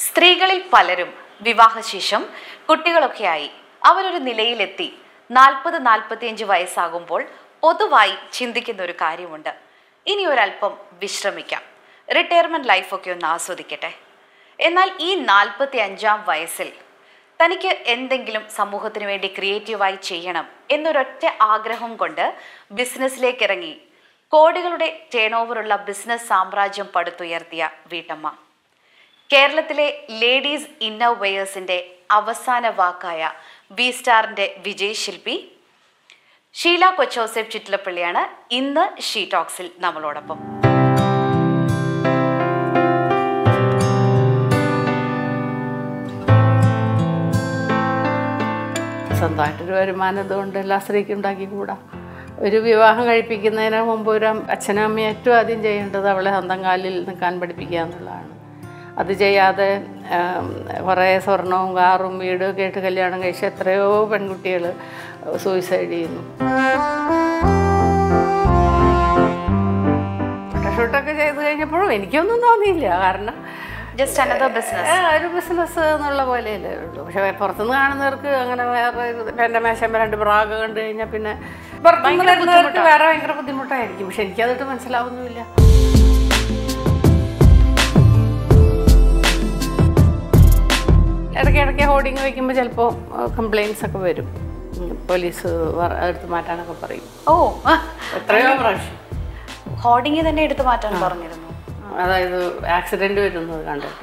സ്ത്രീകളിൽ പലരും വിവാഹശേഷം കുട്ടികളൊക്കെയായി അവരൊരു നിലയിലെത്തി നാൽപ്പത് നാൽപ്പത്തിയഞ്ച് വയസ്സാകുമ്പോൾ പൊതുവായി ചിന്തിക്കുന്ന ഒരു കാര്യമുണ്ട് ഇനി ഒരല്പം വിശ്രമിക്കാം റിട്ടയർമെന്റ് ലൈഫൊക്കെ ഒന്ന് ആസ്വദിക്കട്ടെ എന്നാൽ ഈ നാൽപ്പത്തി അഞ്ചാം വയസ്സിൽ തനിക്ക് എന്തെങ്കിലും സമൂഹത്തിന് വേണ്ടി ക്രിയേറ്റീവായി ചെയ്യണം എന്നൊരൊറ്റ ആഗ്രഹം കൊണ്ട് ബിസിനസ്സിലേക്ക് ഇറങ്ങി കോടികളുടെ ടേൺ ഓവറുള്ള ബിസിനസ് സാമ്രാജ്യം പടുത്തുയർത്തിയ വീട്ടമ്മ കേരളത്തിലെ ലേഡീസ് ഇന്നർ വെയേഴ്സിന്റെ അവസാന വാക്കായ വി സ്റ്റാറിന്റെ വിജയ് ശില്പി ഷീല കൊച്ചോസെഫ് ചിറ്റിലപ്പള്ളിയാണ് ഇന്ന് ഷീ ടോക്സിൽ നമ്മളോടൊപ്പം സ്വന്തമായിട്ടൊരു വരുമാനം ഇതുകൊണ്ട് എല്ലാ സ്ത്രീക്കും ഉണ്ടാക്കിക്കൂടാ ഒരു വിവാഹം കഴിപ്പിക്കുന്നതിന് മുമ്പ് ഒരു അം- അച്ഛനും അമ്മയും ഏറ്റവും ആദ്യം ചെയ്യേണ്ടത് അവളെ സ്വന്തം കാലിൽ നിൽക്കാൻ പഠിപ്പിക്കുക എന്നുള്ളതാണ് അത് ചെയ്യാതെ ആം, കുറേ സ്വർണവും കാറും വീടും ഒക്കെ ആയിട്ട് കല്യാണം കഴിച്ച എത്രയോ പെൺകുട്ടികൾ സൂയിസൈഡ് ചെയ്യുന്നു ഫോട്ടോഷൂട്ടൊക്കെ ചെയ്ത് കഴിഞ്ഞപ്പോഴും എനിക്കൊന്നും തോന്നിയില്ല കാരണം ജസ്റ്റ് അനദർ ബിസിനസ് ആ, ഒരു ബിസിനസ് എന്നുള്ള പോലെയല്ലേ ഉള്ളൂ പക്ഷെ പുറത്തുനിന്ന് കാണുന്നവർക്ക് അങ്ങനെ വേറെ ഒരു- ഇപ്പൊ എൻ്റെ മേശമ്പ രണ്ട് ബ്രാഗ് കണ്ടു കഴിഞ്ഞാൽ പിന്നെ പുറത്തുനിന്ന് വരുന്നവർക്ക് വേറെ ഭയങ്കര ബുദ്ധിമുട്ടായിരിക്കും പക്ഷെ എനിക്കതിട്ട് മനസ്സിലാവുന്നുമില്ല ഇടയ്ക്ക് ഇടയ്ക്ക് ഹോർഡിങ് വയ്ക്കുമ്പോൾ ചിലപ്പോൾ കംപ്ലയിൻസ് ഒക്കെ വരും ഉം, പോലീസ് വർ- എടുത്ത് മാറ്റാനൊക്കെ പറയും ഓ എത്രയോ പ്രാവശ്യം ഹോർഡിങ് തന്നെ എടുത്തു മാറ്റാൻ പറഞ്ഞിരുന്നു അതായത് ആക്സിഡൻറ്റ് വരുന്നത് കണ്ടിട്ട്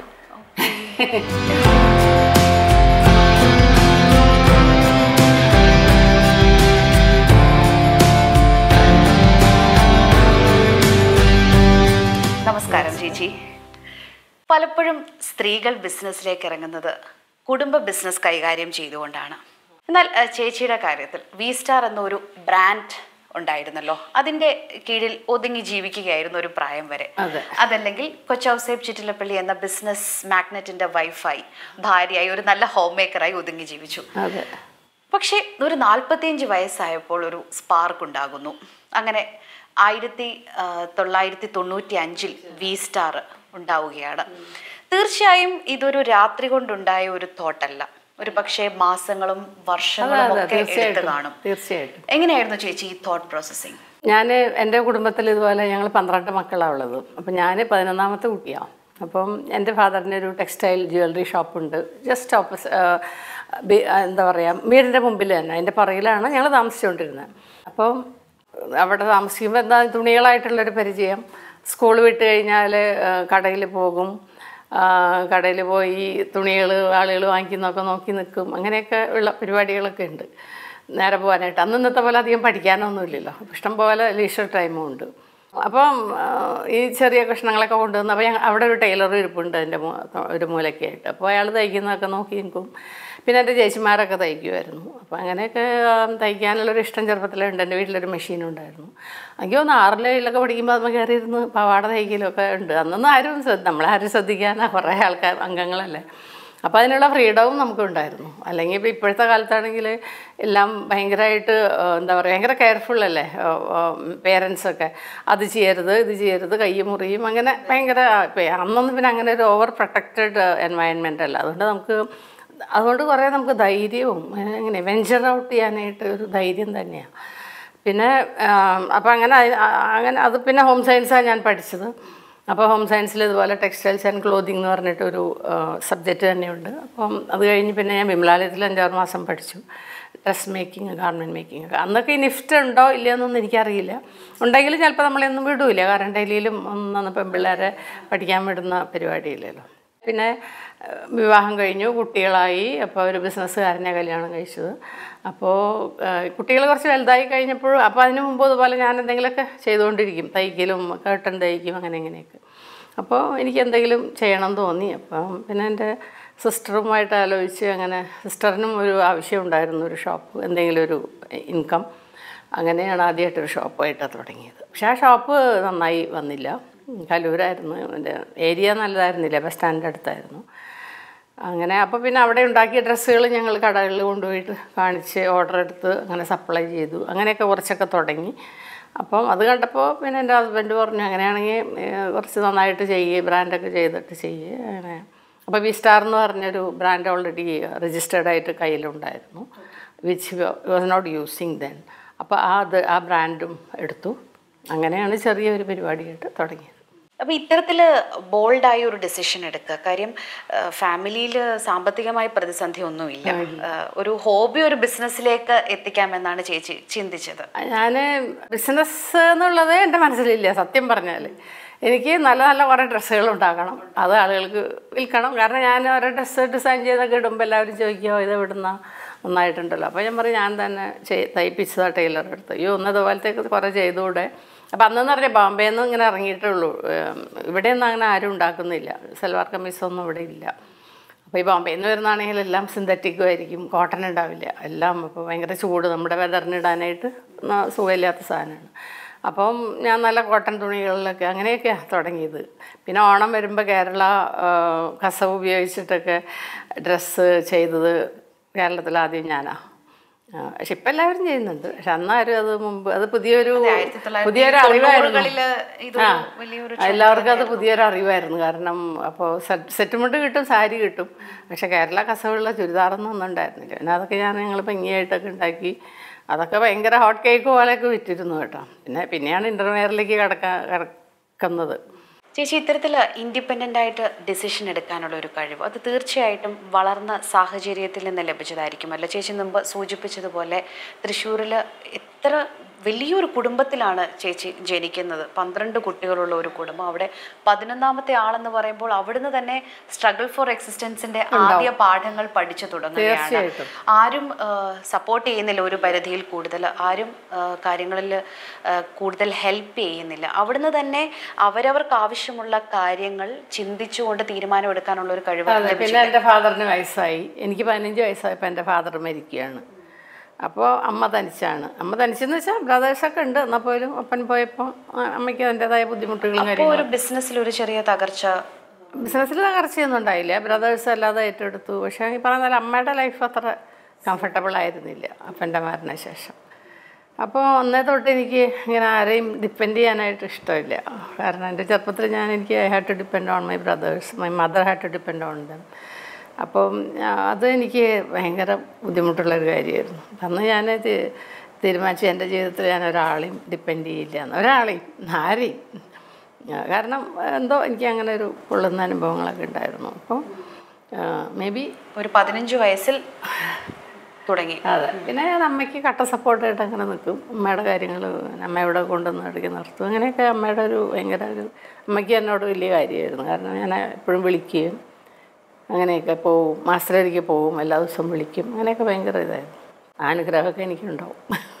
നമസ്കാരം ചേച്ചി പലപ്പോഴും സ്ത്രീകൾ ബിസിനസ്സിലേക്ക് ഇറങ്ങുന്നത് കുടുംബ ബിസിനസ് കൈകാര്യം ചെയ്തുകൊണ്ടാണ് എന്നാൽ അഹ്, ചേച്ചിയുടെ കാര്യത്തിൽ വി സ്റ്റാർ എന്നൊരു ബ്രാൻഡ് ഉണ്ടായിരുന്നല്ലോ അതിന്റെ കീഴിൽ ഒതുങ്ങി ജീവിക്കുകയായിരുന്നു ഒരു പ്രായം വരെ അതെ. അതല്ലെങ്കിൽ കൊച്ചൗസേബ് ചിറ്റിലപ്പള്ളി എന്ന ബിസിനസ് മാഗ്നറ്റിന്റെ വൈഫായി ഭാര്യയായി ഒരു നല്ല ഹോം മേക്കറായി ഒതുങ്ങി ജീവിച്ചു അതെ പക്ഷേ ഒരു നാൽപ്പത്തിയഞ്ച് വയസ്സായപ്പോൾ ഒരു സ്പാർക്ക് ഉണ്ടാകുന്നു അങ്ങനെ ആയിരത്തി ആ, തൊള്ളായിരത്തി തൊണ്ണൂറ്റി അഞ്ചിൽ വി സ്റ്റാർ ഉണ്ടാവുകയാണ് തീർച്ചയായും ഇതൊരു രാത്രി കൊണ്ടുണ്ടായ ഒരു തോട്ടല്ല ഒരു പക്ഷേ മാസങ്ങളും വർഷങ്ങളും അതെ, ഒക്കെ എടുത്ത് തീർച്ചയായിട്ടും. കാണും തീർച്ചയായിട്ടും എങ്ങനെയായിരുന്നു ചേച്ചി ഈ തോട്ട് പ്രോസസ്സിങ് ഞാൻ എൻ്റെ കുടുംബത്തിൽ ഇതുപോലെ ഞങ്ങൾ പന്ത്രണ്ട് മക്കളാണ് ഉള്ളത് അപ്പം ഞാൻ പതിനൊന്നാമത്തെ കുട്ടിയാണ് അപ്പം എൻ്റെ ഫാദറിന് ഒരു ടെക്സ്റ്റൈൽ ജ്വല്ലറി ഷോപ്പുണ്ട് ജസ്റ്റ് ഓപ്പോസ് എന്താ പറയുക വീടിൻ്റെ മുമ്പിൽ തന്നെ അതിൻ്റെ പുറകിലാണ് ഞങ്ങൾ താമസിച്ചുകൊണ്ടിരുന്നത് അപ്പം അവിടെ താമസിക്കുമ്പോൾ എന്താ തുണികളായിട്ടുള്ളൊരു പരിചയം സ്കൂൾ വിട്ട് കഴിഞ്ഞാൽ കടയിൽ പോകും കടയിൽ പോയി തുണികൾ ആളുകൾ വാങ്ങിക്കുന്നതൊക്കെ നോക്കി നിൽക്കും അങ്ങനെയൊക്കെ ഉള്ള പരിപാടികളൊക്കെ ഉണ്ട് നേരെ പോകാനായിട്ട് അന്ന് ഇന്നത്തെ പോലെ അധികം പഠിക്കാനൊന്നുമില്ലല്ലോ അപ്പം ഇഷ്ടം പോലെ ലീഷർ ടൈമും ഉണ്ട് അപ്പം ആ, ഈ ചെറിയ കഷ്ണങ്ങളൊക്കെ കൊണ്ടുവന്ന് അപ്പോൾ ഞങ്ങൾ അവിടെ ഒരു ടൈലർ ഇരിപ്പുണ്ട് എൻ്റെ മൂ- ഒരു മൂലയ്ക്കായിട്ട് അപ്പോൾ അയാൾ തയ്ക്കുന്നതൊക്കെ നോക്കി നിൽക്കും പിന്നെ എൻ്റെ ചേച്ചിമാരൊക്കെ തയ്ക്കുമായിരുന്നു അപ്പോൾ അങ്ങനെയൊക്കെ ആ, തയ്ക്കാനുള്ളൊരു ഇഷ്ടം ചെറുപ്പത്തിലേ ഉണ്ട് എൻ്റെ വീട്ടിലൊരു മെഷീൻ ഉണ്ടായിരുന്നു എനിക്ക് തോന്നുന്നു ആറിലെ ഏഴിലൊക്കെ പഠിക്കുമ്പോൾ അത് കയറിയിരുന്ന് പവാട തയ്ക്കലൊക്കെ ഉണ്ട് അന്നൊന്നും ആരും ശ്രദ്ധ നമ്മളാരും ശ്രദ്ധിക്കാനാ കുറേ ആൾക്കാർ അംഗങ്ങളല്ലേ അപ്പോൾ അതിനുള്ള ഫ്രീഡവും നമുക്കുണ്ടായിരുന്നു അല്ലെങ്കിൽ ഇപ്പോൾ ഇപ്പോഴത്തെ കാലത്താണെങ്കിൽ എല്ലാം ഭയങ്കരമായിട്ട് ആ, എന്താ പറയുക ഭയങ്കര കെയർഫുൾ അല്ലേ പേരൻസൊക്കെ അത് ചെയ്യരുത് ഇത് ചെയ്യരുത് കൈ മുറിയും അങ്ങനെ ഭയങ്കര ഇപ്പം അന്നൊന്നും പിന്നെ അങ്ങനെ ഒരു ഓവർ പ്രൊട്ടക്റ്റഡ് എൻവയൺമെൻ്റ് അല്ല അതുകൊണ്ട് നമുക്ക് അതുകൊണ്ട് കുറേ നമുക്ക് ധൈര്യവും എങ്ങനെ വെഞ്ചർ ഔട്ട് ചെയ്യാനായിട്ട് ഒരു ധൈര്യം തന്നെയാണ് പിന്നെ അപ്പോൾ അങ്ങനെ അത് ആ- അങ്ങനെ അത് പിന്നെ ഹോം സയൻസാണ് ഞാൻ പഠിച്ചത് അപ്പോൾ ഹോം സയൻസിൽ ഇതുപോലെ ടെക്സ്റ്റൈൽസ് ആൻഡ് ക്ലോത്തിങ് എന്ന് പറഞ്ഞിട്ടൊരു സബ്ജക്റ്റ് തന്നെയുണ്ട് അപ്പം അത് കഴിഞ്ഞ് പിന്നെ ഞാൻ വിമലാലയത്തിൽ അഞ്ചാറ് മാസം പഠിച്ചു ഡ്രസ് മേക്കിംഗ് ഗാർമെൻറ്റ് മേക്കിംഗ് ഒക്കെ അന്നൊക്കെ ഈ നിഫ്റ്റ് ഉണ്ടോ ഇല്ലയെന്നൊന്നും എനിക്കറിയില്ല ഉണ്ടെങ്കിലും ചിലപ്പോൾ നമ്മളെയൊന്നും വിടൂല കാരണം ഡൽഹിയിലും ഒന്നും പെൺപിള്ളേരെ പഠിക്കാൻ വിടുന്ന പരിപാടിയില്ലല്ലോ പിന്നെ ഏഹ്, വിവാഹം കഴിഞ്ഞു കുട്ടികളായി അപ്പോൾ ഒരു ബിസിനസ്സുകാരനെ കല്യാണം കഴിച്ചത് അപ്പോൾ കുട്ടികൾ കുറച്ച് വലുതായി കഴിഞ്ഞപ്പോഴും അപ്പോൾ അതിന് മുമ്പ് ഇതുപോലെ ഞാൻ എന്തെങ്കിലുമൊക്കെ ചെയ്തുകൊണ്ടിരിക്കും തയ്ക്കലും കേട്ടൻ തയ്ക്കും അങ്ങനെ ഇങ്ങനെയൊക്കെ അപ്പോൾ എനിക്ക് എന്തെങ്കിലും ചെയ്യണം എന്ന് തോന്നി അപ്പം പിന്നെ എൻ്റെ സിസ്റ്ററുമായിട്ട് ആലോചിച്ച് അങ്ങനെ സിസ്റ്ററിനും ഒരു ആവശ്യം ഉണ്ടായിരുന്നു ഒരു ഷോപ്പ് എന്തെങ്കിലും ഒരു ഇൻകം അങ്ങനെയാണ് ആദ്യമായിട്ടൊരു ഷോപ്പായിട്ട് തുടങ്ങിയത് പക്ഷേ ആ ഷോപ്പ് നന്നായി വന്നില്ല കലൂരായിരുന്നു എൻ്റെ ഏരിയ നല്ലതായിരുന്നില്ല ബസ് സ്റ്റാൻഡിൻ്റെ അടുത്തായിരുന്നു അങ്ങനെ അപ്പോൾ പിന്നെ അവിടെ ഉണ്ടാക്കിയ ഡ്രസ്സുകൾ ഞങ്ങൾ കടകളിൽ കൊണ്ടുപോയിട്ട് കാണിച്ച് ഓർഡർ എടുത്ത് അങ്ങനെ സപ്ലൈ ചെയ്തു അങ്ങനെയൊക്കെ കുറച്ചൊക്കെ തുടങ്ങി അപ്പം അത് കണ്ടപ്പോൾ പിന്നെ എൻ്റെ ഹസ്ബൻഡ് പറഞ്ഞു അങ്ങനെയാണെങ്കിൽ ഏഹ്, കുറച്ച് നന്നായിട്ട് ചെയ്യുക ബ്രാൻഡൊക്കെ ചെയ്തിട്ട് ചെയ്യുക അങ്ങനെ അപ്പോൾ വി സ്റ്റാർ എന്ന് പറഞ്ഞൊരു ബ്രാൻഡ് ഓൾറെഡി രജിസ്റ്റേർഡ് ആയിട്ട് കയ്യിലുണ്ടായിരുന്നു which was not using then അപ്പോൾ ആ അത് ആ ബ്രാൻഡും എടുത്തു അങ്ങനെയാണ് ചെറിയൊരു പരിപാടിയായിട്ട് തുടങ്ങിയത് അപ്പൊ ഇത്തരത്തില് ബോൾഡായ ഒരു ഡിസിഷൻ എടുക്കുക കാര്യം ഫാമിലിയിൽ സാമ്പത്തികമായ പ്രതിസന്ധി ഒന്നുമില്ല ആ, ഒരു ഹോബി ഒരു ബിസിനസ്സിലേക്ക് എത്തിക്കാമെന്നാണ് ചേച്ചി ചിന്തിച്ചത് ഞാൻ ബിസിനസ് എന്നുള്ളത് എൻ്റെ മനസ്സിലില്ല സത്യം പറഞ്ഞാൽ എനിക്ക് നല്ല നല്ല കുറേ ഡ്രസ്സുകൾ ഉണ്ടാക്കണം അത് ആളുകൾക്ക് വിൽക്കണം കാരണം ഞാൻ ഓരോ ഡ്രസ്സ് ഡിസൈൻ ചെയ്തൊക്കെ ഇടുമ്പോൾ എല്ലാവരും ചോദിക്കുമോ ഇത് ഇവിടുന്ന നന്നായിട്ടുണ്ടല്ലോ അപ്പോൾ ഞാൻ പറയും ഞാൻ തന്നെ ചെയ് തയ്പ്പിച്ചതാ ടൈലർ എടുത്ത് അയ്യോ ഒന്ന് ഇതുപോലത്തേക്ക് കുറേ ചെയ്തുകൂടെ അപ്പം അന്നെന്ന് പറഞ്ഞാൽ ബോംബെയിൽ നിന്ന് ഇങ്ങനെ ഇറങ്ങിയിട്ടേ ഉള്ളൂ ഏം, ഇവിടെയൊന്നും അങ്ങനെ ആരും ഉണ്ടാക്കുന്നില്ല സൽവാർ കമ്മീസൊന്നും ഇവിടെ ഇല്ല അപ്പോൾ ഈ ബോംബെയിൽ നിന്ന് വരുന്നതാണെങ്കിൽ എല്ലാം സിന്തറ്റിക്കും ആയിരിക്കും കോട്ടൺ ഉണ്ടാവില്ല എല്ലാം അപ്പോൾ ഭയങ്കര ചൂട് നമ്മുടെ വെതറിന് ഇടാനായിട്ട് ന- സുഖമില്ലാത്ത സാധനമാണ് അപ്പം ഞാൻ നല്ല കോട്ടൺ തുണികളിലൊക്കെ അങ്ങനെയൊക്കെയാണ് തുടങ്ങിയത് പിന്നെ ഓണം വരുമ്പോൾ കേരള ആ, കസവ് ഉപയോഗിച്ചിട്ടൊക്കെ ഡ്രസ്സ് ചെയ്തത് കേരളത്തിൽ ആദ്യം ഞാനാ ആ, പക്ഷെ ഇപ്പം എല്ലാവരും ചെയ്യുന്നുണ്ട് പക്ഷെ അന്നാരും അത് മുമ്പ് അത് പുതിയൊരു ആയിരത്തി തൊള്ളായിരത്തി പുതിയൊരു അറിവായിരുന്നു തൊണ്ണൂറുകളില് ഇതൊരു ആ വലിയൊരു എല്ലാവർക്കും അത് പുതിയൊരു അറിവായിരുന്നു കാരണം അപ്പോൾ സെറ്റ് മുണ്ട് കിട്ടും സാരി കിട്ടും പക്ഷെ കേരള കസവുള്ള ചുരിദാറൊന്നും ഒന്നും ഉണ്ടായിരുന്നില്ല പിന്നെ അതൊക്കെ ഞാൻ ഞങ്ങൾ ഭംഗിയായിട്ടൊക്കെ ഉണ്ടാക്കി അതൊക്കെ ഭയങ്കര ഹോട്ട് കേക്ക് പോലെയൊക്കെ വിറ്റിരുന്നു കേട്ടോ പിന്നെ പിന്നെയാണ് ഇൻ്റർവെയറിലേക്ക് കടക്കാൻ കടക്കുന്നത് ചേച്ചി ഇത്തരത്തിൽ ഇൻഡിപെൻഡൻ്റ് ആയിട്ട് ഡിസിഷൻ എടുക്കാനുള്ള ഒരു കഴിവ് അത് തീർച്ചയായിട്ടും വളർന്ന സാഹചര്യത്തിൽ നിന്ന് ലഭിച്ചതായിരിക്കുമല്ലോ ചേച്ചി മുമ്പ് സൂചിപ്പിച്ചതുപോലെ തൃശ്ശൂരിൽ എത്ര വലിയൊരു കുടുംബത്തിലാണ് ചേച്ചി ജനിക്കുന്നത് പന്ത്രണ്ട് കുട്ടികളുള്ള ഒരു കുടുംബം അവിടെ പതിനൊന്നാമത്തെ ആളെന്ന് പറയുമ്പോൾ അവിടുന്ന് തന്നെ സ്ട്രഗിൾ ഫോർ എക്സിസ്റ്റൻസിന്റെ ആദ്യ പാഠങ്ങൾ പഠിച്ചു തുടങ്ങുകയാണ് തീർച്ചയായിട്ടും. ആരും സപ്പോർട്ട് ചെയ്യുന്നില്ല ഒരു പരിധിയിൽ കൂടുതൽ ആരും കാര്യങ്ങളിൽ കൂടുതൽ ഹെൽപ്പ് ചെയ്യുന്നില്ല അവിടുന്ന് തന്നെ അവരവർക്ക് ആവശ്യമുള്ള കാര്യങ്ങൾ ചിന്തിച്ചുകൊണ്ട് തീരുമാനമെടുക്കാനുള്ള ഒരു കഴിവ് അതെ പിന്നെ എൻ്റെ ഫാദറിന് വയസ്സായി എനിക്ക് പതിനഞ്ച് വയസ്സായപ്പോൾ എൻ്റെ ഫാദർ മരിക്കുകയാണ് അപ്പോൾ അമ്മ തനിച്ചാണ് അമ്മ തനിച്ചെന്ന് വെച്ചാൽ ബ്രദേഴ്സൊക്കെ ഉണ്ട് എന്നാൽ പോലും അപ്പൻ പോയപ്പോൾ ആ, അമ്മയ്ക്ക് അതിൻ്റെതായ ബുദ്ധിമുട്ടുകളും അപ്പോൾ കാര്യങ്ങളും ഒരു ബിസിനസ്സിൽ ഒരു ചെറിയ തകർച്ച ബിസിനസ്സിൽ തകർച്ചയൊന്നും ഉണ്ടായില്ല ബ്രദേഴ്സ് അല്ലാതെ ഏറ്റെടുത്തു പക്ഷേ ഈ പറഞ്ഞ പോലെ അമ്മയുടെ ലൈഫ് അത്ര കംഫർട്ടബിൾ ആയിരുന്നില്ല അപ്പൻ്റെ മരണശേഷം അപ്പോൾ അന്നേ തൊട്ട് എനിക്ക് ഇങ്ങനെ ആരെയും ഡിപ്പെൻഡ് ചെയ്യാനായിട്ട് ഇഷ്ടമില്ല കാരണം എൻ്റെ ചെറുപ്പത്തിൽ ഞാൻ എനിക്ക് I had to depend on my brothers my mother had to depend on them അപ്പം ആ, അത് എനിക്ക് ഭയങ്കര ബുദ്ധിമുട്ടുള്ളൊരു കാര്യമായിരുന്നു അന്ന് ഞാൻ തി- തീരുമാനിച്ചു എൻ്റെ ജീവിതത്തിൽ ഞാൻ ഒരാളെയും ഡിപ്പെൻഡ് ചെയ്യില്ല എന്ന് ഒരാളെയും ആരെയും ആ, കാരണം എന്തോ എനിക്ക് അങ്ങനെ ഒരു പൊള്ളുന്ന അനുഭവങ്ങളൊക്കെ ഉണ്ടായിരുന്നു അപ്പോൾ മേ ബി ഒരു പതിനഞ്ച് വയസ്സിൽ തുടങ്ങി അതെ പിന്നെ ഞാൻ അമ്മയ്ക്ക് കട്ട സപ്പോർട്ടായിട്ട് അങ്ങനെ നിൽക്കും അമ്മയുടെ കാര്യങ്ങൾ അമ്മ ഇവിടെ കൊണ്ടുവന്ന് ഇടയ്ക്ക് നിർത്തും അങ്ങനെയൊക്കെ അമ്മയുടെ ഒരു ഭയങ്കര ഒരു അമ്മയ്ക്ക് എന്നോട് വലിയ കാര്യമായിരുന്നു കാരണം ഞാൻ എപ്പോഴും വിളിക്കുകയും അങ്ങനെയൊക്കെ പോവും മാസ്റ്ററിലേക്ക് പോവും എല്ലാ ദിവസവും വിളിക്കും അങ്ങനെയൊക്കെ ഭയങ്കര ഇതായിരുന്നു ആ അനുഗ്രഹമൊക്കെ എനിക്കുണ്ടാവും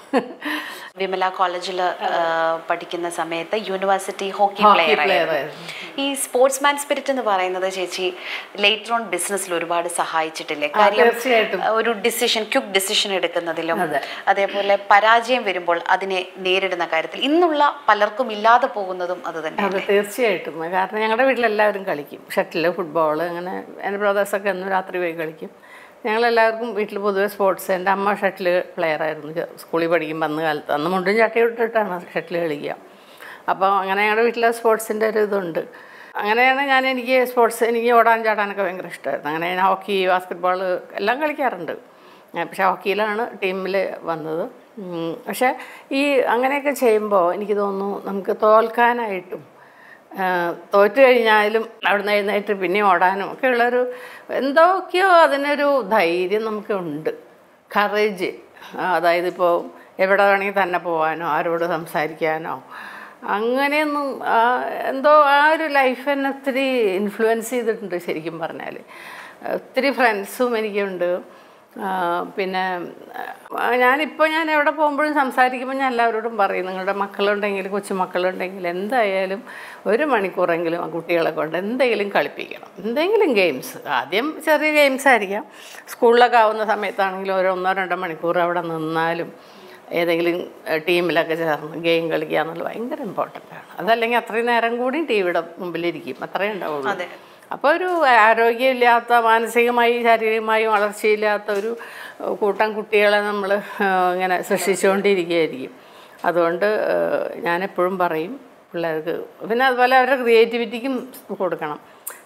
വിമല കോളേജിൽ പഠിക്കുന്ന സമയത്ത് university hockey Hockey player player ആയിരുന്നു ഈ സ്പോർട്സ്മാൻ സ്പിരിറ്റ് എന്ന് പറയുന്നത് ചേച്ചി ലേറ്റർ ഓൺ ബിസിനസ്സിൽ ഒരുപാട് സഹായിച്ചിട്ടില്ലേ കാര്യം തീർച്ചയായിട്ടും. ആ, ഒരു ഡിസിഷൻ ക്യുക്ക് ഡിസിഷൻ എടുക്കുന്നതിലും അതെ. അതേപോലെ പരാജയം വരുമ്പോൾ അതിനെ നേരിടുന്ന കാര്യത്തിൽ ഇന്നുള്ള പലർക്കും ഇല്ലാതെ പോകുന്നതും അത് തന്നെ അത് തീർച്ചയായിട്ടും കാരണം ഞങ്ങളുടെ വീട്ടിലെല്ലാവരും കളിക്കും ഷട്ടിൽ ഫുട്ബോൾ അങ്ങനെ എൻ്റെ ബ്രദേഴ്സൊക്കെ എന്നും രാത്രി പോയി കളിക്കും ഞങ്ങളെല്ലാവർക്കും വീട്ടിൽ പൊതുവെ സ്പോർട്സ് എൻ്റെ അമ്മ ഷട്ടിൽ പ്ലെയർ ആയിരുന്നു ചെ- സ്കൂളിൽ പഠിക്കുമ്പോൾ അന്ന് കാലത്ത് അന്ന് മുണ്ടും ചട്ടി ഇട്ടിട്ടാണ് ഷട്ടിൽ കളിക്കുക അപ്പോൾ അങ്ങനെ ഞങ്ങളുടെ വീട്ടിലെ സ്പോർട്സിൻ്റെ ഒരു ഇതുണ്ട് അങ്ങനെയാണ് ഞാൻ എനിക്ക് സ്പോർട്സ് എനിക്ക് ഓടാൻ ചാടാനൊക്കെ ഭയങ്കര ഇഷ്ടമായിരുന്നു അങ്ങനെ ഞാൻ ഹോക്കി ബാസ്കറ്റ്ബോൾ എല്ലാം കളിക്കാറുണ്ട് ഞാൻ പക്ഷേ ഹോക്കിയിലാണ് ടീമിൽ വന്നത് ഉം, പക്ഷേ ഈ അങ്ങനെയൊക്കെ ചെയ്യുമ്പോൾ എനിക്ക് തോന്നുന്നു നമുക്ക് തോൽക്കാനായിട്ടും ആ, തോറ്റു കഴിഞ്ഞാലും അവിടുന്ന് എഴുന്നേറ്റ് പിന്നെ ഓടാനും ഒക്കെ ഉള്ളൊരു എന്തൊക്കെയോ അതിനൊരു ധൈര്യം നമുക്ക് ഉണ്ട് കറേജ് അതായത് ഇപ്പോൾ എവിടെ വേണമെങ്കിൽ തന്നെ പോകാനോ ആരോട് സംസാരിക്കാനോ അങ്ങനെയൊന്നും ആ, എന്തോ ആ ഒരു ലൈഫ് എന്നെ ഒത്തിരി ഇൻഫ്ലുവൻസ് ചെയ്തിട്ടുണ്ട് ശരിക്കും പറഞ്ഞാൽ ഒത്തിരി ഫ്രണ്ട്സും എനിക്കുണ്ട് ആ, പിന്നെ ആ, ഞാനിപ്പോൾ ഞാൻ എവിടെ പോകുമ്പോഴും സംസാരിക്കുമ്പോൾ ഞാൻ എല്ലാവരോടും പറയും നിങ്ങളുടെ മക്കളുണ്ടെങ്കിൽ കൊച്ചുമക്കളുണ്ടെങ്കിൽ എന്തായാലും ഒരു മണിക്കൂറെങ്കിലും ആ കുട്ടികളെ കൊണ്ട് എന്തെങ്കിലും കളിപ്പിക്കണം എന്തെങ്കിലും ഗെയിംസ് ആദ്യം ചെറിയ ഗെയിംസ് ആയിരിക്കാം സ്കൂളിലൊക്കെ ആവുന്ന സമയത്താണെങ്കിലും ഒരു ഒന്നോ രണ്ടോ മണിക്കൂർ അവിടെ നിന്നാലും ഏതെങ്കിലും ഏഹ്, ടീമിലൊക്കെ ചേർന്ന് ഗെയിം കളിക്കുക എന്നുള്ളത് ഭയങ്കര ഇമ്പോർട്ടൻ്റ് ആണ് അതല്ലെങ്കിൽ അത്രയും നേരം കൂടി ടി വിയുടെ മുമ്പിലിരിക്കും അത്രേ ഉണ്ടാവുള്ളൂ അതെ. അപ്പോൾ ഒരു ആരോഗ്യമില്ലാത്ത മാനസികമായി ശാരീരികമായും വളർച്ചയില്ലാത്ത ഒരു ഏഹ്, കൂട്ടം കുട്ടികളെ നമ്മൾ ഇങ്ങനെ സൃഷ്ടിച്ചുകൊണ്ടിരിക്കുകയായിരിക്കും അതുകൊണ്ട് ഏഹ്, ഞാനെപ്പോഴും പറയും പിള്ളേർക്ക് പിന്നെ അതുപോലെ അവരുടെ ക്രിയേറ്റിവിറ്റിക്കും കൊടുക്കണം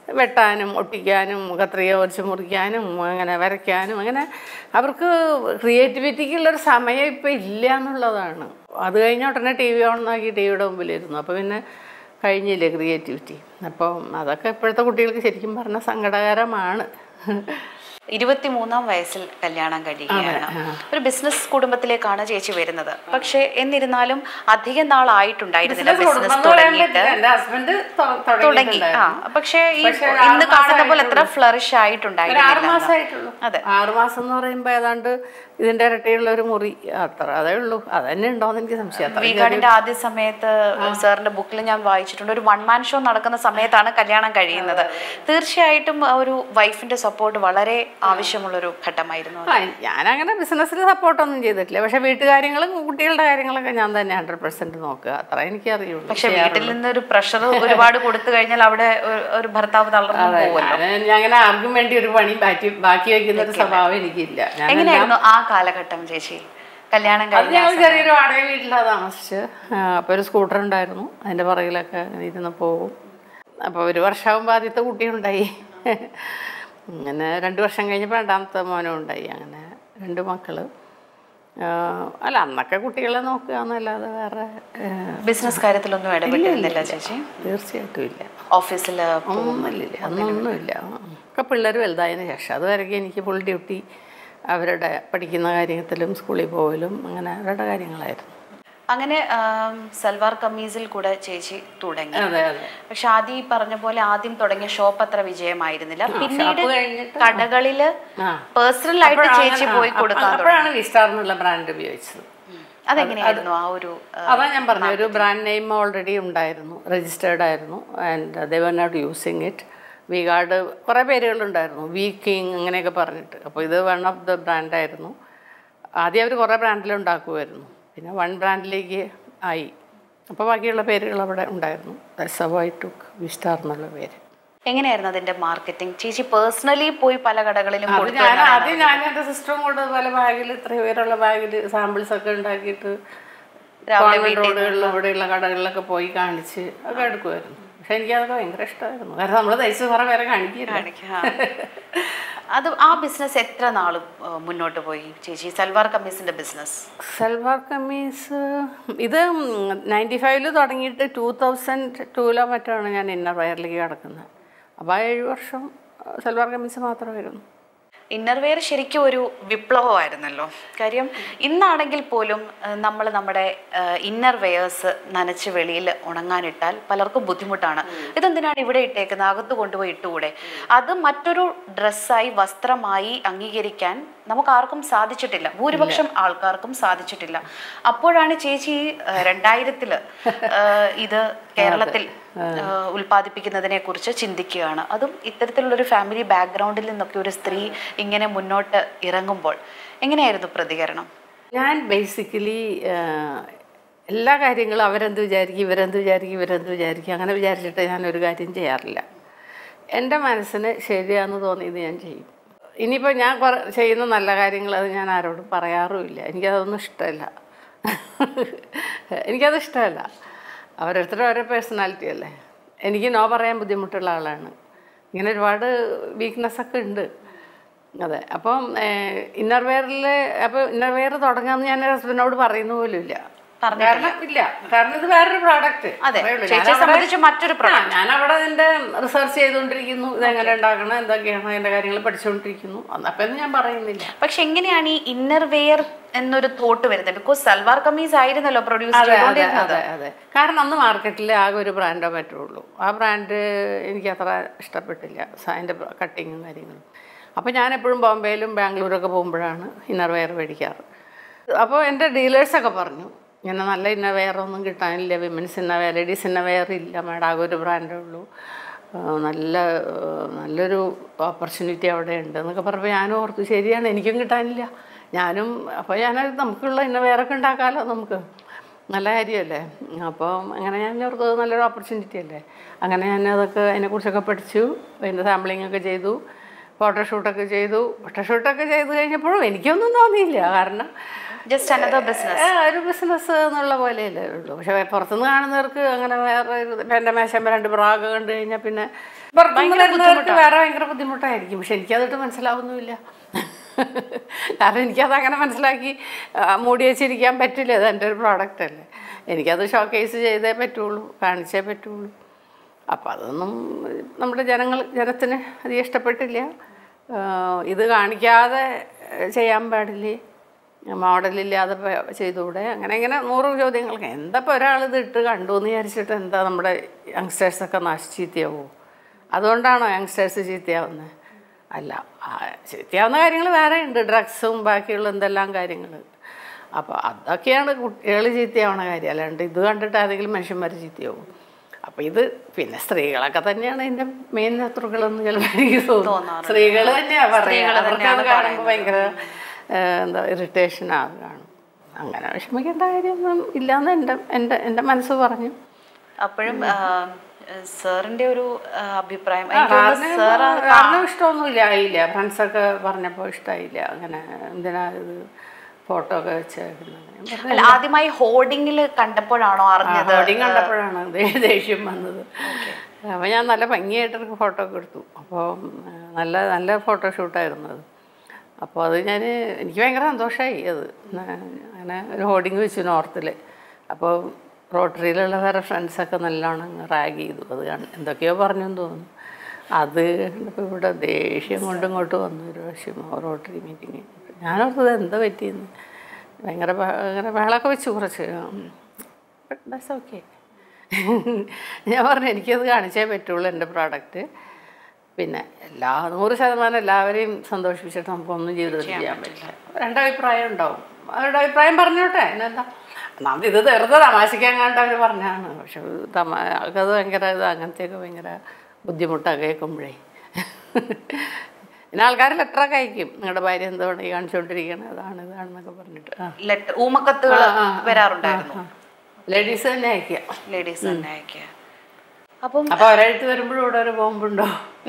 വെട്ടാനും ഒട്ടിക്കാനും കത്രിക ഒടിച്ച് മുറിക്കാനും അങ്ങനെ വരയ്ക്കാനും അങ്ങനെ അവർക്ക് ക്രിയേറ്റിവിറ്റിക്കുള്ളൊരു സമയം ഇപ്പം ഇല്ല എന്നുള്ളതാണ് അത് കഴിഞ്ഞ ഉടനെ ടി വി ഓണാക്കി ടി വിയുടെ മുമ്പിലിരുന്നു അപ്പോൾ പിന്നെ കഴിഞ്ഞില്ലേ ക്രിയേറ്റിവിറ്റി അപ്പം അതൊക്കെ ഇപ്പോഴത്തെ കുട്ടികൾക്ക് ശരിക്കും പറഞ്ഞാൽ സങ്കടകരമാണ് ഇരുപത്തിമൂന്നാം വയസ്സിൽ കല്യാണം കഴിയുകയാണ് ഒരു ബിസിനസ് കുടുംബത്തിലേക്കാണ് ചേച്ചി വരുന്നത് പക്ഷെ എന്നിരുന്നാലും അധികം നാളായിട്ടുണ്ടായിരുന്നില്ല ബിസിനസ് തുടങ്ങിയിട്ട് എൻ്റെ ഹസ്ബൻഡ് തുടങ്ങി ആ പക്ഷേ ഈ പക്ഷേ ഒരു ഇന്ന് ആറ് കാണുന്ന പോലെ എത്ര മാസമായിട്ടുള്ളൂ. ഫ്ലറിഷ് ഒരു ആറ് ആയിട്ടുണ്ടായിരുന്നില്ല മാസമായിട്ടുള്ളൂ അതെ. ആറ് മാസം എന്ന് പറയുമ്പോൾ ഏതാണ്ട് ഇതിന്റെ ഇരട്ടിയുള്ള ഒരു മുറി അത്ര അതേ ഉള്ളൂ അത് തന്നെ ഉണ്ടോന്ന് എനിക്ക് സംശയം അത്ര വീഗാർഡിന്റെ ആദ്യ സമയത്ത് സാറിന്റെ ബുക്കിൽ ഞാൻ വായിച്ചിട്ടുണ്ട് ഒരു വൺ മാൻ ഷോ നടക്കുന്ന സമയത്താണ് കല്യാണം കഴിയുന്നത് തീർച്ചയായിട്ടും ആ ഒരു വൈഫിന്റെ സപ്പോർട്ട് വളരെ ആവശ്യമുള്ളൊരു ഘട്ടമായിരുന്നു അത്. ആ ഞാനങ്ങനെ ബിസിനസ്സിൽ സപ്പോർട്ടൊന്നും ചെയ്തിട്ടില്ല പക്ഷെ വീട്ടുകാര്യങ്ങളും കുട്ടികളുടെ കാര്യങ്ങളൊക്കെ ഞാൻ തന്നെ ഹൺഡ്രഡ് പെർസെന്റ് നോക്കുക അത്ര എനിക്ക് അറിയുള്ളൂ പക്ഷെ വീട്ടിൽ നിന്ന് ഒരു പ്രഷർ ഒരുപാട് കൊടുത്തു കഴിഞ്ഞാൽ അവിടെ ഒരു- ഒരു ഭർത്താവ് തളർന്നു പോകുമല്ലോ ഞാൻ ഞാൻ അങ്ങനെ ആർക്കും വേണ്ടി ഒരു പണി ബാക്കി ബാക്കി വയ്ക്കുന്ന ഒരു സ്വഭാവം എനിക്കില്ല ഞാൻ എങ്ങനെയായിരുന്നു ആ കാലഘട്ടം ചേച്ചി കല്യാണം അത് കഴിഞ്ഞ ഞങ്ങൾ ചെറിയൊരു വാടക വീട്ടിലാണ് താമസിച്ച് അപ്പോൾ ഒരു സ്കൂട്ടർ ഉണ്ടായിരുന്നു അതിൻ്റെ പുറകിലൊക്കെ അങ്ങനെ ഇരുന്ന് പോകും അപ്പോൾ ഒരു വർഷമാകുമ്പോൾ ആദ്യത്തെ കുട്ടിയുണ്ടായി അങ്ങനെ രണ്ട് വർഷം കഴിഞ്ഞപ്പോൾ രണ്ടാമത്തെ മോനും ഉണ്ടായി അങ്ങനെ രണ്ട് മക്കള് ആ, അല്ല അന്നൊക്കെ കുട്ടികളെ നോക്കുക എന്നല്ലാതെ വേറെ ആ, ബിസിനസ് കാര്യത്തിലൊന്നും ഇടപെട്ടിരുന്നില്ല ചേച്ചി തീർച്ചയായിട്ടും ഇല്ല ഓഫീസിൽ ഒന്നുമില്ല അന്നൊന്നുമില്ല ഒക്കെ പിള്ളേർ വലുതായതിനു ശേഷം അതുവരെയൊക്കെ എനിക്ക് ഫുൾ ഡ്യൂട്ടി അവരുടെ പഠിക്കുന്ന കാര്യത്തിലും സ്കൂളിൽ പോകലും അങ്ങനെ അവരുടെ കാര്യങ്ങളായിരുന്നു അങ്ങനെ ആം, സൽവാർ കമ്മീസിൽ കൂടെ ചേച്ചി തുടങ്ങി അതെ അതെ പക്ഷെ ആദ്യം ഈ പറഞ്ഞ പോലെ ആദ്യം തുടങ്ങിയ ഷോപ്പ് അത്ര വിജയമായിരുന്നില്ല പിന്നീട് കഴിഞ്ഞിട്ട് കടകളില് ആ. പേഴ്സണൽ ആയിട്ട് ചേച്ചി പോയി കൊടുക്കാൻ തുടങ്ങി അപ്പോഴാണ് വിസ്റ്റാർ എന്നുള്ള ബ്രാൻഡ് ഉപയോഗിച്ചത് ഉം. അതെങ്ങനെയായിരുന്നു ആ ഒരു ആ, അതാ ഞാൻ പറഞ്ഞ ഒരു ബ്രാൻഡ് നെയിം ഓൾറെഡി ഉണ്ടായിരുന്നു രജിസ്റ്റേർഡ് ആയിരുന്നു and they were not using it V guard കുറേ പേരുകളുണ്ടായിരുന്നു വി കിങ് അങ്ങനെയൊക്കെ പറഞ്ഞിട്ട് അപ്പോൾ ഇത് വൺ ഓഫ് ദ ബ്രാൻഡായിരുന്നു ആദ്യം അവർ കുറേ ബ്രാൻഡിൽ ഉണ്ടാക്കുമായിരുന്നു പിന്നെ വൺ ബ്രാൻഡിലേക്ക് ആയി അപ്പോൾ ബാക്കിയുള്ള പേരുകൾ അവിടെ ഉണ്ടായിരുന്നു ദറ്റ്സ് ഐ ടുക്ക് വിസ്റ്റാർ എന്നുള്ള പേര് എങ്ങനെയായിരുന്നു അതിന്റെ മാർക്കറ്റിംഗ് ചേച്ചി പേഴ്സണലി പോയി പല കടകളിലും അത് കൊടുത്തു ഞാൻ എന്നാണ് ആദ്യം ഞാൻ എൻ്റെ സിസ്റ്ററും കൂടെ പല ബാഗിൽ ഇത്രയും പേരുള്ള ബാഗിൽ സാമ്പിൾസ് ഒക്കെ ഉണ്ടാക്കിയിട്ട് രാവിലെ കോൺവെന്റ് റോഡുകളിലും ഇവിടെയുള്ള കടകളിലൊക്കെ പോയി കാണിച്ച് ഒക്കെ എടുക്കുമായിരുന്നു പക്ഷെ എനിക്കതൊക്കെ ഭയങ്കര ഇഷ്ടമായിരുന്നു കാരണം നമ്മൾ തയ്ച്ച് കുറേ പേരെ കാണിക്കില്ല കാണിക്കാം. അത് ആ ബിസിനസ് എത്ര നാളും ആ, മുന്നോട്ട് പോയി ചേച്ചി സൽവാർ കമ്മീസിന്റെ ബിസിനസ് സൽവാർ കമ്മീസ് ഇത് നയൻറ്റി ഫൈവില് തുടങ്ങിയിട്ട് ടൂ തൗസൻഡ് ടൂലോ മറ്റാണ് ഞാൻ ഇന്നർ വയറിലേക്ക് കിടക്കുന്നത് അപ്പോൾ ആ ഏഴ് വർഷം ആ, സൽവാർ കമ്മീസ് മാത്രമായിരുന്നു ഇന്നർവെയർ ശരിക്കും ഒരു വിപ്ലവമായിരുന്നല്ലോ കാര്യം ഇന്നാണെങ്കിൽ പോലും നമ്മൾ നമ്മുടെ ഇന്നർ വെയേഴ്സ് നനച്ച് വെളിയിൽ ഉണങ്ങാനിട്ടാൽ പലർക്കും ബുദ്ധിമുട്ടാണ് ഇതെന്തിനാണ് ഇവിടെ ഇട്ടേക്കുന്നത് അകത്ത് കൊണ്ടുപോയി ഇട്ടുകൂടെ അത് മറ്റൊരു ഡ്രസ്സായി വസ്ത്രമായി അംഗീകരിക്കാൻ നമുക്ക് ആർക്കും സാധിച്ചിട്ടില്ല ഭൂരിപക്ഷം ആൾക്കാർക്കും സാധിച്ചിട്ടില്ല അപ്പോഴാണ് ചേച്ചി ആ, രണ്ടായിരത്തില് ആ, ഇത് കേരളത്തിൽ ആ, ഉൽപ്പാദിപ്പിക്കുന്നതിനെ കുറിച്ച് ചിന്തിക്കുകയാണ് അതും ഇത്തരത്തിലുള്ളൊരു ഫാമിലി ബാക്ക്ഗ്രൗണ്ടിൽ നിന്നൊക്കെ ഒരു സ്ത്രീ ഇങ്ങനെ മുന്നോട്ട് ഇറങ്ങുമ്പോൾ എങ്ങനെയായിരുന്നു പ്രതികരണം ഞാൻ ബേസിക്കലി എല്ലാ കാര്യങ്ങളും അവരെന്ത് വിചാരിക്കും ഇവരെന്ത് വിചാരിക്കും ഇവരെന്ത് വിചാരിക്കും അങ്ങനെ വിചാരിച്ചിട്ട് ഞാൻ ഒരു കാര്യം ചെയ്യാറില്ല എൻ്റെ മനസ്സിന് ശരിയാന്ന് തോന്നിയത് ഞാൻ ചെയ്യും ഇനിയിപ്പോൾ ഞാൻ കുറേ ചെയ്യുന്ന നല്ല കാര്യങ്ങൾ അത് ഞാൻ ആരോടും പറയാറുമില്ല എനിക്കതൊന്നും ഇഷ്ടമല്ല എനിക്കത് ഇഷ്ടമല്ല ഓരോരുത്തരും ഓരോ പേഴ്സണാലിറ്റി അല്ലേ എനിക്ക് നോ പറയാൻ ബുദ്ധിമുട്ടുള്ള ആളാണ് ഇങ്ങനെ ഒരുപാട് വീക്ക്നെസ് ഒക്കെ ഉണ്ട് അതെ അപ്പം ഇന്നർ വെയറിൽ അപ്പോൾ ഇന്നർ വെയർ തുടങ്ങാമെന്ന് ഞാൻ ഹസ്ബൻഡിനോട് പറയുന്ന പോലും ഇല്ല കാരണം ഇല്ല കാരണം ഇത് വേറൊരു പ്രോഡക്റ്റ് അതെ ചേച്ചിയെ സംബന്ധിച്ച് മറ്റൊരു product. ഞാൻ അവിടെ ഇതിന്റെ റിസർച്ച് ചെയ്തുകൊണ്ടിരിക്കുന്നു ഇതെങ്ങനെ ഉണ്ടാക്കണം എന്തൊക്കെയാണ് അതിന്റെ കാര്യങ്ങൾ പഠിച്ചുകൊണ്ടിരിക്കുന്നു അപ്പം ഞാൻ പറയുന്നില്ല പക്ഷെ എങ്ങനെയാണ് ഈ ഇന്നർ വെയർ എന്നൊരു തോട്ട് വരുന്നത് ബിക്കോസ് സൽവാർ കമ്മീസ് ആയിരുന്നല്ലോ പ്രൊഡ്യൂസ് അതെ അതെ ചെയ്തുകൊണ്ടിരുന്നത് അതെ അതെ കാരണം അന്ന് മാർക്കറ്റിൽ ആകെ ഒരു ബ്രാൻഡോ പറ്റുള്ളൂ ആ ബ്രാൻഡ് എനിക്ക് അത്ര ഇഷ്ടപ്പെട്ടില്ല സ- അതിൻ്റെ കട്ടിങ്ങും കാര്യങ്ങളും അപ്പോൾ ഞാൻ എപ്പോഴും ബോംബെയിലും ബാംഗ്ലൂരൊക്കെ പോകുമ്പോഴാണ് ഇന്നർ വെയർ മേടിക്കാറ് അപ്പോൾ എൻ്റെ ഡീലേഴ്സൊക്കെ പറഞ്ഞു ഇങ്ങനെ നല്ല ഇന്നർ വെയർ ഒന്നും കിട്ടാനില്ല women's inner wear ladies inner wear ഇല്ല മേഡം ആകെ ഒരു ബ്രാൻഡേ ഉള്ളൂ ആ, നല്ല ആ, നല്ലൊരു ഓപ്പർച്യൂണിറ്റി അവിടെ ഉണ്ട് എന്നൊക്കെ പറഞ്ഞപ്പോൾ ഞാനും ഓർത്തു ശരിയാണ് എനിക്കും കിട്ടാനില്ല ഞാനും അപ്പോൾ ഞാൻ നമുക്കുള്ള ഇന്ന വേറൊക്കെ ഉണ്ടാക്കാമല്ലോ നമുക്ക് നല്ല കാര്യമല്ലേ അപ്പോൾ അങ്ങനെ ഞാൻ ഓർത്തത് നല്ലൊരു ഓപ്പർച്യൂണിറ്റി അല്ലേ അങ്ങനെ ഞാൻ അതൊക്കെ അതിനെക്കുറിച്ചൊക്കെ പഠിച്ചു അതിൻ്റെ സാമ്പിളിംഗ് ഒക്കെ ചെയ്തു ഫോട്ടോഷൂട്ടൊക്കെ ചെയ്തു ഫോട്ടോഷൂട്ടൊക്കെ ചെയ്ത് കഴിഞ്ഞപ്പോഴും എനിക്കൊന്നും തോന്നിയില്ല കാരണം ജസ്റ്റ് അനദർ ബിസിനസ് ആ, ഒരു ബിസിനസ് എന്നുള്ള പോലെയല്ലേ ഉള്ളൂ പക്ഷെ പുറത്തുനിന്ന് കാണുന്നവർക്ക് അങ്ങനെ വേറെ ഒരു ഇപ്പം എൻ്റെ മേശമ്പ രണ്ട് ബ്രാഗ് കണ്ടു കഴിഞ്ഞാൽ പിന്നെ പുറത്തുനിന്ന് വരുന്നവർക്ക് വേറെ ഭയങ്കര ബുദ്ധിമുട്ടായിരിക്കും പക്ഷെ എനിക്കതിട്ട് മനസ്സിലാവുന്നുമില്ല കാരണം എനിക്കത് അങ്ങനെ മനസ്സിലാക്കി ആ, മൂടി വെച്ചിരിക്കാൻ പറ്റില്ല അത് എൻ്റെ ഒരു പ്രോഡക്റ്റ് അല്ലേ എനിക്കത് ഷോക്കേസ് ചെയ്തേ പറ്റുള്ളൂ കാണിച്ചേ പറ്റുള്ളൂ അപ്പോൾ അതൊന്നും നമ്മുടെ ജനങ്ങൾ ജനത്തിന് അധികം ഇഷ്ടപ്പെട്ടില്ല ആ, ഇത് കാണിക്കാതെ ചെയ്യാൻ പാടില്ലേ മോഡലില്ലാതെ പ- ചെയ്തുകൂടെ അങ്ങനെ ഇങ്ങനെ നൂറ് ചോദ്യങ്ങൾക്ക് എന്താ ഇപ്പോൾ ഒരാൾ ഇത് ഇട്ട് കണ്ടു എന്ന് വിചാരിച്ചിട്ട് എന്താ നമ്മുടെ യങ്സ്റ്റേഴ്സൊക്കെ നശിച്ച് ചീത്തയാവോ അതുകൊണ്ടാണോ യങ്സ്റ്റേഴ്സ് ചീത്തയാവുന്നത് അല്ല ആ, ചീത്തയാവുന്ന കാര്യങ്ങൾ വേറെ ഉണ്ട് ഡ്രഗ്സും ബാക്കിയുള്ള എന്തെല്ലാം കാര്യങ്ങൾ അപ്പോൾ അതൊക്കെയാണ് കുട്ടികൾ ചീത്തയാവണ കാര്യം അല്ലാണ്ട് ഇത് കണ്ടിട്ട് ഏതെങ്കിലും മനുഷ്യന്മാർ ചീത്തയാവും അപ്പോൾ ഇത് പിന്നെ സ്ത്രീകളൊക്കെ തന്നെയാണ് ഇതിൻ്റെ മെയിൻ ശത്രുക്കളെന്ന് ചിലപ്പോൾ എനിക്ക് തോന്നുന്നു സ്ത്രീകൾ തന്നെയാണ് പറയുക അവർക്കത് കാണുമ്പോൾ ഭയങ്കര ഏഹ്, എന്താ ഇറിറ്റേഷൻ ആകുകയാണ് അങ്ങനെ വിഷമിക്കേണ്ട കാര്യമൊന്നും ഇല്ലയെന്ന് എൻ്റെ എൻ്റെ എൻ്റെ മനസ്സ് പറഞ്ഞു അപ്പോഴും സാറിന്റെ ഒരു ആ, അഭിപ്രായം കാരണം സാർ കാരണം ഇഷ്ടമൊന്നുമില്ല ആയില്ല ഫ്രണ്ട്സൊക്കെ പറഞ്ഞപ്പോൾ ഇഷ്ടമായില്ല അങ്ങനെ എന്തിനാ ഇത് ഫോട്ടോ ഒക്കെ വെച്ചേക്കുന്നത് ഞാൻ പറഞ്ഞു, അല്ല ആദ്യമായി ഹോർഡിങ്ങിൽ കണ്ടപ്പോഴാണോ അറിഞ്ഞത് ഹോർഡിങ് കണ്ടപ്പോഴാണ് ദേ- ദേഷ്യം വന്നത് അപ്പോൾ ഞാൻ നല്ല ഭംഗിയായിട്ടൊരു ഫോട്ടോ ഒക്കെ എടുത്തു അപ്പോൾ നല്ല നല്ല ഫോട്ടോഷൂട്ടായിരുന്നു അത് അപ്പോൾ അത് ഞാൻ എനിക്ക് ഭയങ്കര സന്തോഷമായി അത് ഞാൻ അങ്ങനെ ഒരു ഹോർഡിങ് വെച്ചു നോർത്തിൽ അപ്പോൾ റോട്ടറിയിലുള്ള വേറെ ഫ്രണ്ട്സൊക്കെ നല്ലോണം റാഗ് ചെയ്തു അത് കണ്ട് എന്തൊക്കെയോ പറഞ്ഞെന്ന് തോന്നുന്നു അത് കണ്ടപ്പോൾ ഇവിടെ ദേഷ്യം കൊണ്ട് ഇങ്ങോട്ട് വന്നു ഒരു പ്രാവശ്യം റോട്ടറി മീറ്റിംഗ് ഞാനോർത്തത് എന്താ പറ്റിയെന്ന് ഭയങ്കര ബഹ- ഭയങ്കര ബഹളമൊക്കെ വെച്ചു കുറച്ച് ദാറ്റ്സ് ഓക്കെ ഞാൻ പറഞ്ഞു എനിക്കത് കാണിച്ചേ പറ്റുള്ളൂ എൻ്റെ പ്രോഡക്റ്റ് പിന്നെ എല്ലാ നൂറ് ശതമാനം എല്ലാവരെയും സന്തോഷിപ്പിച്ചിട്ട് നമുക്കൊന്നും ജീവിതത്തിൽ ചെയ്യാൻ പറ്റില്ല രണ്ടഭിപ്രായം ഉണ്ടാവും അവരുടെ അഭിപ്രായം പറഞ്ഞോട്ടെ എന്നെന്താ ഒന്നാമത് ഇത് വെറുതെ തമാശയ്ക്കാൻ കണ്ട് അവർ പറഞ്ഞാണ് പക്ഷെ തമാ അത് ഭയങ്കര ഇത് അങ്ങനത്തെയൊക്കെ ഭയങ്കര ബുദ്ധിമുട്ടാണ് കേൾക്കുമ്പോഴേ പിന്നെ ആൾക്കാർ ലെറ്ററൊക്കെ അയക്കും നിങ്ങളുടെ ഭാര്യ എന്തുകൊണ്ട് ഈ കാണിച്ചുകൊണ്ടിരിക്കണം അതാണ് ഇതാണെന്നൊക്കെ പറഞ്ഞിട്ട് ആ ലെറ്റർ ഊമക്കത്തുകൾ വരാറുണ്ടായിരുന്നു ലേഡീസ് തന്നെ അയക്കുക ലേഡീസ് തന്നെ അയക്കുക അപ്പം അപ്പോൾ ഒരെഴുത്ത് വരുമ്പോഴും ഇവിടെ ഒരു ബോംബുണ്ടോ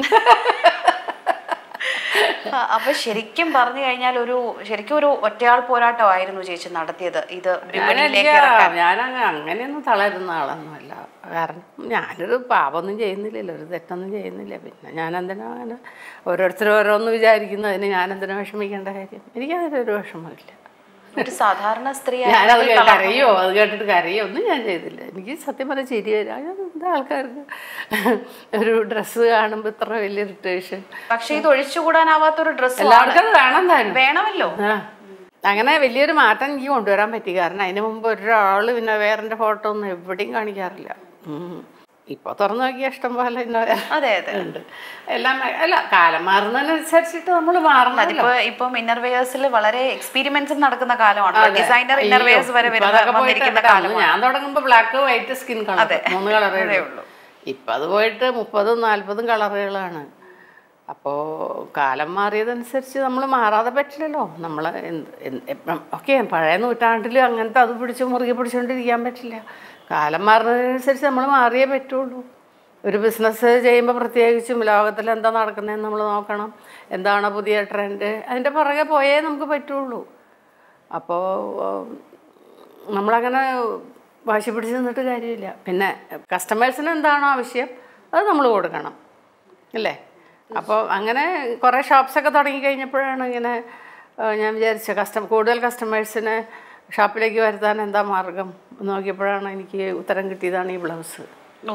ആ, അപ്പൊ ശരിക്കും പറഞ്ഞു കഴിഞ്ഞാൽ ഒരു ശരിക്കും ഒരു ഒറ്റയാൾ പോരാട്ടമായിരുന്നു ചേച്ചി നടത്തിയത് ഇത് വിപണിയിലേക്ക് ഇറക്കാൻ ഞാനങ്ങ് അങ്ങനെയൊന്നും തളരുന്ന ആളൊന്നുമല്ല കാരണം ഞാനൊരു പാപമൊന്നും ചെയ്യുന്നില്ലല്ലോ ഒരു തെറ്റൊന്നും ചെയ്യുന്നില്ല പിന്നെ ഞാൻ എന്തിനാ അങ്ങനെ ഓരോരുത്തരും ഓരോന്ന് വിചാരിക്കുന്നതിന് ഞാൻ എന്തിനാ വിഷമിക്കേണ്ട കാര്യം എനിക്കതിലൊരു വിഷമമില്ല ഒരു സാധാരണ സ്ത്രീ ഞാനത് കേ- കരയോ അത് കേട്ടിട്ട് കരയോ ഒന്നും ഞാൻ ചെയ്തില്ല എനിക്ക് സത്യം പറഞ്ഞാൽ ചിരി വരും അയ്യോ, എന്താ ആൾക്കാർക്ക് ഒരു ഡ്രസ്സ് കാണുമ്പോൾ ഇത്ര വലിയ ഇറിറ്റേഷൻ പക്ഷെ ഇത് ഒഴിച്ചുകൂടാനാവാത്തൊരു ഡ്രസ്സ് എല്ലാവർക്കും അത് വേണം താനും വേണമല്ലോ ആ. അങ്ങനെ വലിയൊരു മാറ്റം എനിക്ക് കൊണ്ടുവരാൻ പറ്റി കാരണം അതിന് മുമ്പ് ഒരാൾ പിന്നെ വേറെ ഫോട്ടോ ഒന്നും എവിടെയും കാണിക്കാറില്ല ഉം. ഇപ്പൊ തുറന്നു നോക്കിയ ഇഷ്ടം പോലെ ഇന്ന വേറെ അതെ അതെ ഉണ്ട് എല്ലാം അല്ല കാലം മാറുന്നതിനനുസരിച്ചിട്ട് നമ്മൾ മാറണമല്ലോ അതിപ്പോ ഇപ്പം ഇന്നർവെയേഴ്സിൽ വളരെ എക്സ്പീരിമെന്റ്സ് നടക്കുന്ന കാലമാണ് ഡിസൈനർ ഇന്നർവെയേഴ്സ് വരെ ഇപ്പൊ വരുന്ന അതൊക്കെ പോയിട്ട് വന്നിരിക്കുന്ന എവിടെ? കാലമാണ് ഞാൻ തുടങ്ങുമ്പോൾ ബ്ലാക്ക് വൈറ്റ് സ്കിൻ കളർ മൂന്ന് കളറേ ഉള്ളൂ ഇപ്പം അത് പോയിട്ട് മുപ്പതും നാൽപ്പതും കളറുകളാണ് അപ്പോൾ കാലം മാറിയതനുസരിച്ച് നമ്മൾ മാറാതെ പറ്റില്ലല്ലോ നമ്മൾ എന്ത് ഓക്കെ പഴയ നൂറ്റാണ്ടിൽ അങ്ങനത്തെ അത് പിടിച്ച് മുറുകെ പിടിച്ചുകൊണ്ടിരിക്കാൻ പറ്റില്ല കാലം മാറുന്നതിനനുസരിച്ച് നമ്മൾ മാറിയേ പറ്റുള്ളൂ ഒരു ബിസിനസ് ചെയ്യുമ്പോൾ പ്രത്യേകിച്ചും ലോകത്തിൽ എന്താ നടക്കുന്നതെന്ന് നമ്മൾ നോക്കണം എന്താണ് പുതിയ ട്രെൻഡ് അതിൻ്റെ പുറകെ പോയേ നമുക്ക് പറ്റുള്ളൂ അപ്പോൾ നമ്മളങ്ങനെ വാശി പിടിച്ച് നിന്നിട്ട് കാര്യമില്ല പിന്നെ കസ്റ്റമേഴ്സിന് എന്താണോ ആവശ്യം അത് നമ്മൾ കൊടുക്കണം അല്ലേ അപ്പോൾ അങ്ങനെ കുറേ ഷോപ്സൊക്കെ തുടങ്ങി കഴിഞ്ഞപ്പോഴാണ് ഇങ്ങനെ ആ, ഞാൻ വിചാരിച്ച കസ്റ്റം കൂടുതൽ കസ്റ്റമേഴ്സിനെ ഷോപ്പിലേക്ക് വരുത്താൻ എന്താ മാർഗം എന്ന് നോക്കിയപ്പോഴാണ് എനിക്ക് ഉത്തരം കിട്ടിയതാണ് ഈ ബ്ലൗസ് ഓ.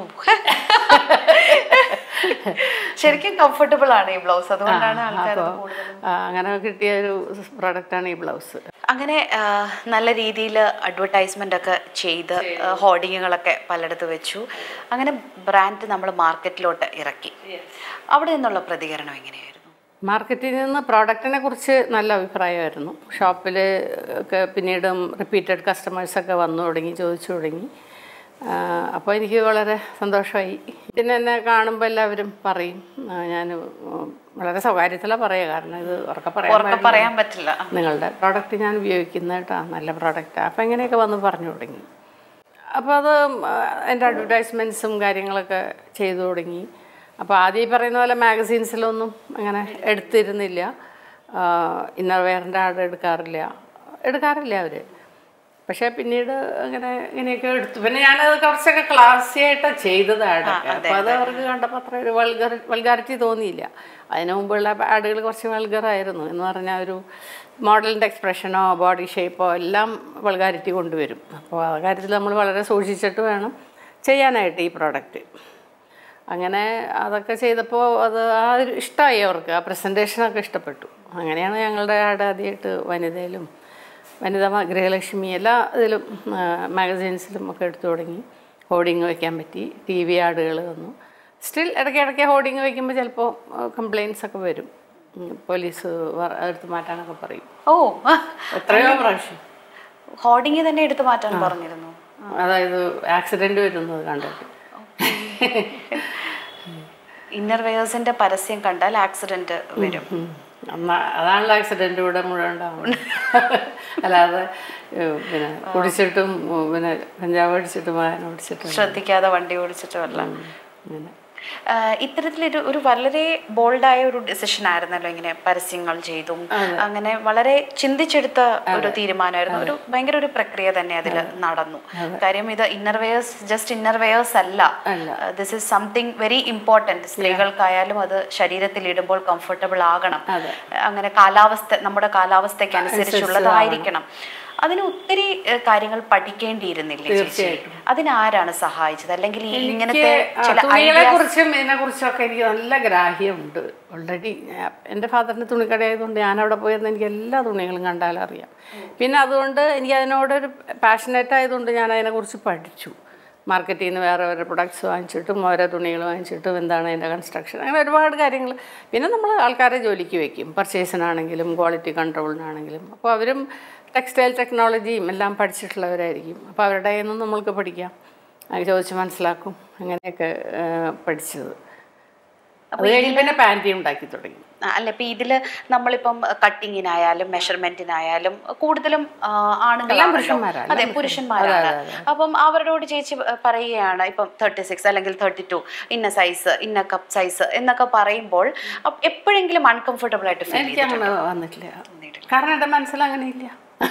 ശരിക്കും കംഫർട്ടബിൾ ആണ് ഈ ബ്ലൗസ് അതുകൊണ്ടാണ് ആൾക്കാർ അപ്പോൾ അങ്ങനെ കിട്ടിയ ഒരു പ്രൊഡക്റ്റാണ് ഈ ബ്ലൗസ് അങ്ങനെ ആ, നല്ല രീതിയിൽ അഡ്വർടൈസ്മെന്റ് ഒക്കെ ചെയ്ത് ഹോർഡിങ്ങുകളൊക്കെ പലയിടത്ത് വെച്ചു അങ്ങനെ ബ്രാൻഡ് നമ്മൾ മാർക്കറ്റിലോട്ട് ഇറക്കി അവിടെ നിന്നുള്ള പ്രതികരണം എങ്ങനെയായിരുന്നു മാർക്കറ്റിൽ നിന്ന് പ്രോഡക്റ്റിനെ കുറിച്ച് നല്ല അഭിപ്രായമായിരുന്നു ഷോപ്പിൽ ഒക്കെ പിന്നീടും റിപ്പീറ്റഡ് കസ്റ്റമേഴ്സൊക്കെ വന്നു തുടങ്ങി ചോദിച്ചു തുടങ്ങി അപ്പോൾ എനിക്ക് വളരെ സന്തോഷമായി പിന്നെ എന്നെ കാണുമ്പോൾ എല്ലാവരും പറയും ഞാൻ വളരെ സ്വകാര്യത്തിലാണ് പറയുക കാരണം ഇത് ഉറക്കെ പറയാൻ ഉറക്കെ പറയാൻ പറ്റില്ല നിങ്ങളുടെ പ്രോഡക്റ്റ് ഞാൻ ഉപയോഗിക്കുന്ന കേട്ടോ നല്ല പ്രോഡക്റ്റാണ് അപ്പോൾ ഇങ്ങനെയൊക്കെ വന്ന് പറഞ്ഞു തുടങ്ങി അപ്പോൾ അത് എൻ്റെ അഡ്വർടൈസ്മെൻറ്റ്സും കാര്യങ്ങളൊക്കെ ചെയ്തു തുടങ്ങി അപ്പോൾ ആദ്യം ഈ പറയുന്ന പോലെ മാഗസീൻസിലൊന്നും അങ്ങനെ എടുത്തിരുന്നില്ല ഇന്നർ വെയറിൻ്റെ ആഡ് എടുക്കാറില്ല എടുക്കാറില്ല അവർ പക്ഷേ പിന്നീട് അങ്ങനെ ഇങ്ങനെയൊക്കെ എടുത്തു പിന്നെ ഞാനത് കുറച്ചൊക്കെ ക്ലാസി ആയിട്ടാണ് ചെയ്തത് ആഡൊക്കെ അപ്പോൾ അത് അവർക്ക് കണ്ടപ്പോൾ അത്ര ഒരു വൾഗർ വൾഗാരിറ്റി തോന്നിയില്ല അതിന് മുമ്പുള്ള ആഡുകൾ കുറച്ച് വൾഗറായിരുന്നു എന്ന് പറഞ്ഞാൽ ഒരു മോഡലിൻ്റെ എക്സ്പ്രഷനോ ബോഡി ഷേപ്പോ എല്ലാം വൾഗാരിറ്റി കൊണ്ടുവരും അപ്പോൾ ആ കാര്യത്തിൽ നമ്മൾ വളരെ സൂക്ഷിച്ചിട്ട് വേണം ചെയ്യാനായിട്ട് ഈ പ്രോഡക്റ്റ് അങ്ങനെ അതൊക്കെ ചെയ്തപ്പോൾ അത് ആ ഒരു ഇഷ്ടമായി അവർക്ക് ആ പ്രസൻറ്റേഷനൊക്കെ ഇഷ്ടപ്പെട്ടു അങ്ങനെയാണ് ഞങ്ങളുടെ ആഡ് ആദ്യമായിട്ട് വനിതയിലും വനിത മ- ഗൃഹലക്ഷ്മി എല്ലാ ഇതിലും മാഗസീൻസിലും ഒക്കെ എടുത്തു തുടങ്ങി ഹോർഡിങ് വയ്ക്കാൻ പറ്റി ടി വി ആഡുകൾ വന്നു സ്റ്റിൽ ഇടയ്ക്ക് ഇടയ്ക്ക് ഹോർഡിങ് വയ്ക്കുമ്പോൾ ചിലപ്പോൾ കംപ്ലയിൻസ് ഒക്കെ വരും ഉം, പോലീസ് വ- എടുത്ത് മാറ്റാനൊക്കെ പറയും ഓ എത്രയോ പ്രാവശ്യം ഹോർഡിങ് തന്നെ എടുത്തു മാറ്റാൻ പറഞ്ഞിരുന്നു അതായത് ആക്സിഡൻറ്റ് വരുന്നത് കണ്ടിട്ട് ഇന്നർ വെയേഴ്സിന്റെ പരസ്യം കണ്ടാൽ ആക്സിഡന്റ് വരും ഉം. അന്നാ അതാണല്ലോ ആക്സിഡൻ്റ് ഇവിടെ മുഴുവൻ ഉണ്ടാവുന്നത് അല്ലാതെ ഏഹ്, പിന്നെ കുടിച്ചിട്ടും ഉം, പിന്നെ കഞ്ചാവ് അടിച്ചിട്ടും വാഹനം ഓടിച്ചിട്ടും ശ്രദ്ധിക്കാതെ വണ്ടി ഓടിച്ചിട്ടുമല്ല അങ്ങനെ ആഹ് ഇത്തരത്തിലൊരു ഒരു വളരെ ബോൾഡായ ഒരു ഡിസിഷൻ ആയിരുന്നല്ലോ ഇങ്ങനെ പരസ്യങ്ങൾ ചെയ്തും അങ്ങനെ വളരെ ചിന്തിച്ചെടുത്ത ഒരു തീരുമാനമായിരുന്നു ഒരു ഭയങ്കര ഒരു പ്രക്രിയ തന്നെ അതിൽ നടന്നു കാര്യം ഇത് inner wears just inner wears അല്ല this is something very important സ്ത്രീകൾക്കായാലും അത് ശരീരത്തിൽ ഇടുമ്പോൾ കംഫർട്ടബിൾ ആകണം അങ്ങനെ കാലാവസ്ഥ നമ്മുടെ കാലാവസ്ഥയ്ക്ക് അനുസരിച്ചുള്ളതായിരിക്കണം അതിന് ഒത്തിരി ഏഹ്, കാര്യങ്ങൾ പഠിക്കേണ്ടിയിരുന്നില്ലേ ചേച്ചി അതിനാരാണ് സഹായിച്ചത് അല്ലെങ്കിൽ ഈ ഇങ്ങനത്തെ ചില തുണികളെ കുറിച്ചും ഇതിനെ കുറിച്ചൊക്കെ എനിക്ക് നല്ല ഗ്രാഹ്യമുണ്ട് ഓൾറെഡി എൻ്റെ ഫാദറിൻ്റെ തുണിക്കട ആയതുകൊണ്ട് ഞാൻ അവിടെ പോയിരുന്ന എനിക്ക് എല്ലാ തുണികളും കണ്ടാലും അറിയാം പിന്നെ അതുകൊണ്ട് എനിക്ക് അതിനോടൊരു പാഷനേറ്റ് ആയതുകൊണ്ട് ഞാൻ അതിനെക്കുറിച്ച് പഠിച്ചു മാർക്കറ്റിൽ നിന്ന് വേറെ വേറെ പ്രൊഡക്ട്സ് വാങ്ങിച്ചിട്ടും ഓരോ തുണികൾ വാങ്ങിച്ചിട്ടും എന്താണ് അതിൻ്റെ കൺസ്ട്രക്ഷൻ അങ്ങനെ ഒരുപാട് കാര്യങ്ങൾ പിന്നെ നമ്മൾ ആൾക്കാരെ ജോലിക്ക് വെക്കും പർച്ചേസിനാണെങ്കിലും ക്വാളിറ്റി കൺട്രോളിനാണെങ്കിലും അപ്പോൾ അവരും ടെക്സ്റ്റൈൽ ടെക്നോളജിയും എല്ലാം പഠിച്ചിട്ടുള്ളവരായിരിക്കും അപ്പോൾ അവരുടെ കയ്യിൽ നിന്ന് നമ്മൾക്ക് പഠിക്കാം അത് ചോദിച്ച് മനസ്സിലാക്കും അങ്ങനെയൊക്കെ ആ, പഠിച്ചത് അത് കഴിഞ്ഞ് പിന്നെ പാൻറ്റി ഉണ്ടാക്കി തുടങ്ങി ആ, അല്ല ഇപ്പൊ ഇതില് നമ്മളിപ്പം കട്ടിങ്ങിനായാലും മെഷർമെന്റിനായാലും കൂടുതലും ആ, ആണുങ്ങളാണല്ലോ പുരുഷന്മാരാ, അതെ പുരുഷന്മാരാണ് അപ്പം അവരോട് ചേച്ചി പ- പറയുകയാണ് ഇപ്പം തേർട്ടി സിക്സ് അല്ലെങ്കിൽ തേർട്ടി ടു ഇന്ന സൈസ് ഇന്ന കപ്പ് സൈസ് എന്നൊക്കെ പറയുമ്പോൾ അപ്പ- എപ്പോഴെങ്കിലും അൺകംഫർട്ടബിൾ ആയിട്ട് ഫീൽ എനിക്ക് അങ്ങനെ വന്നിട്ടില്ല കാരണം എൻ്റെ മനസ്സിൽ അങ്ങനെ ഇല്ല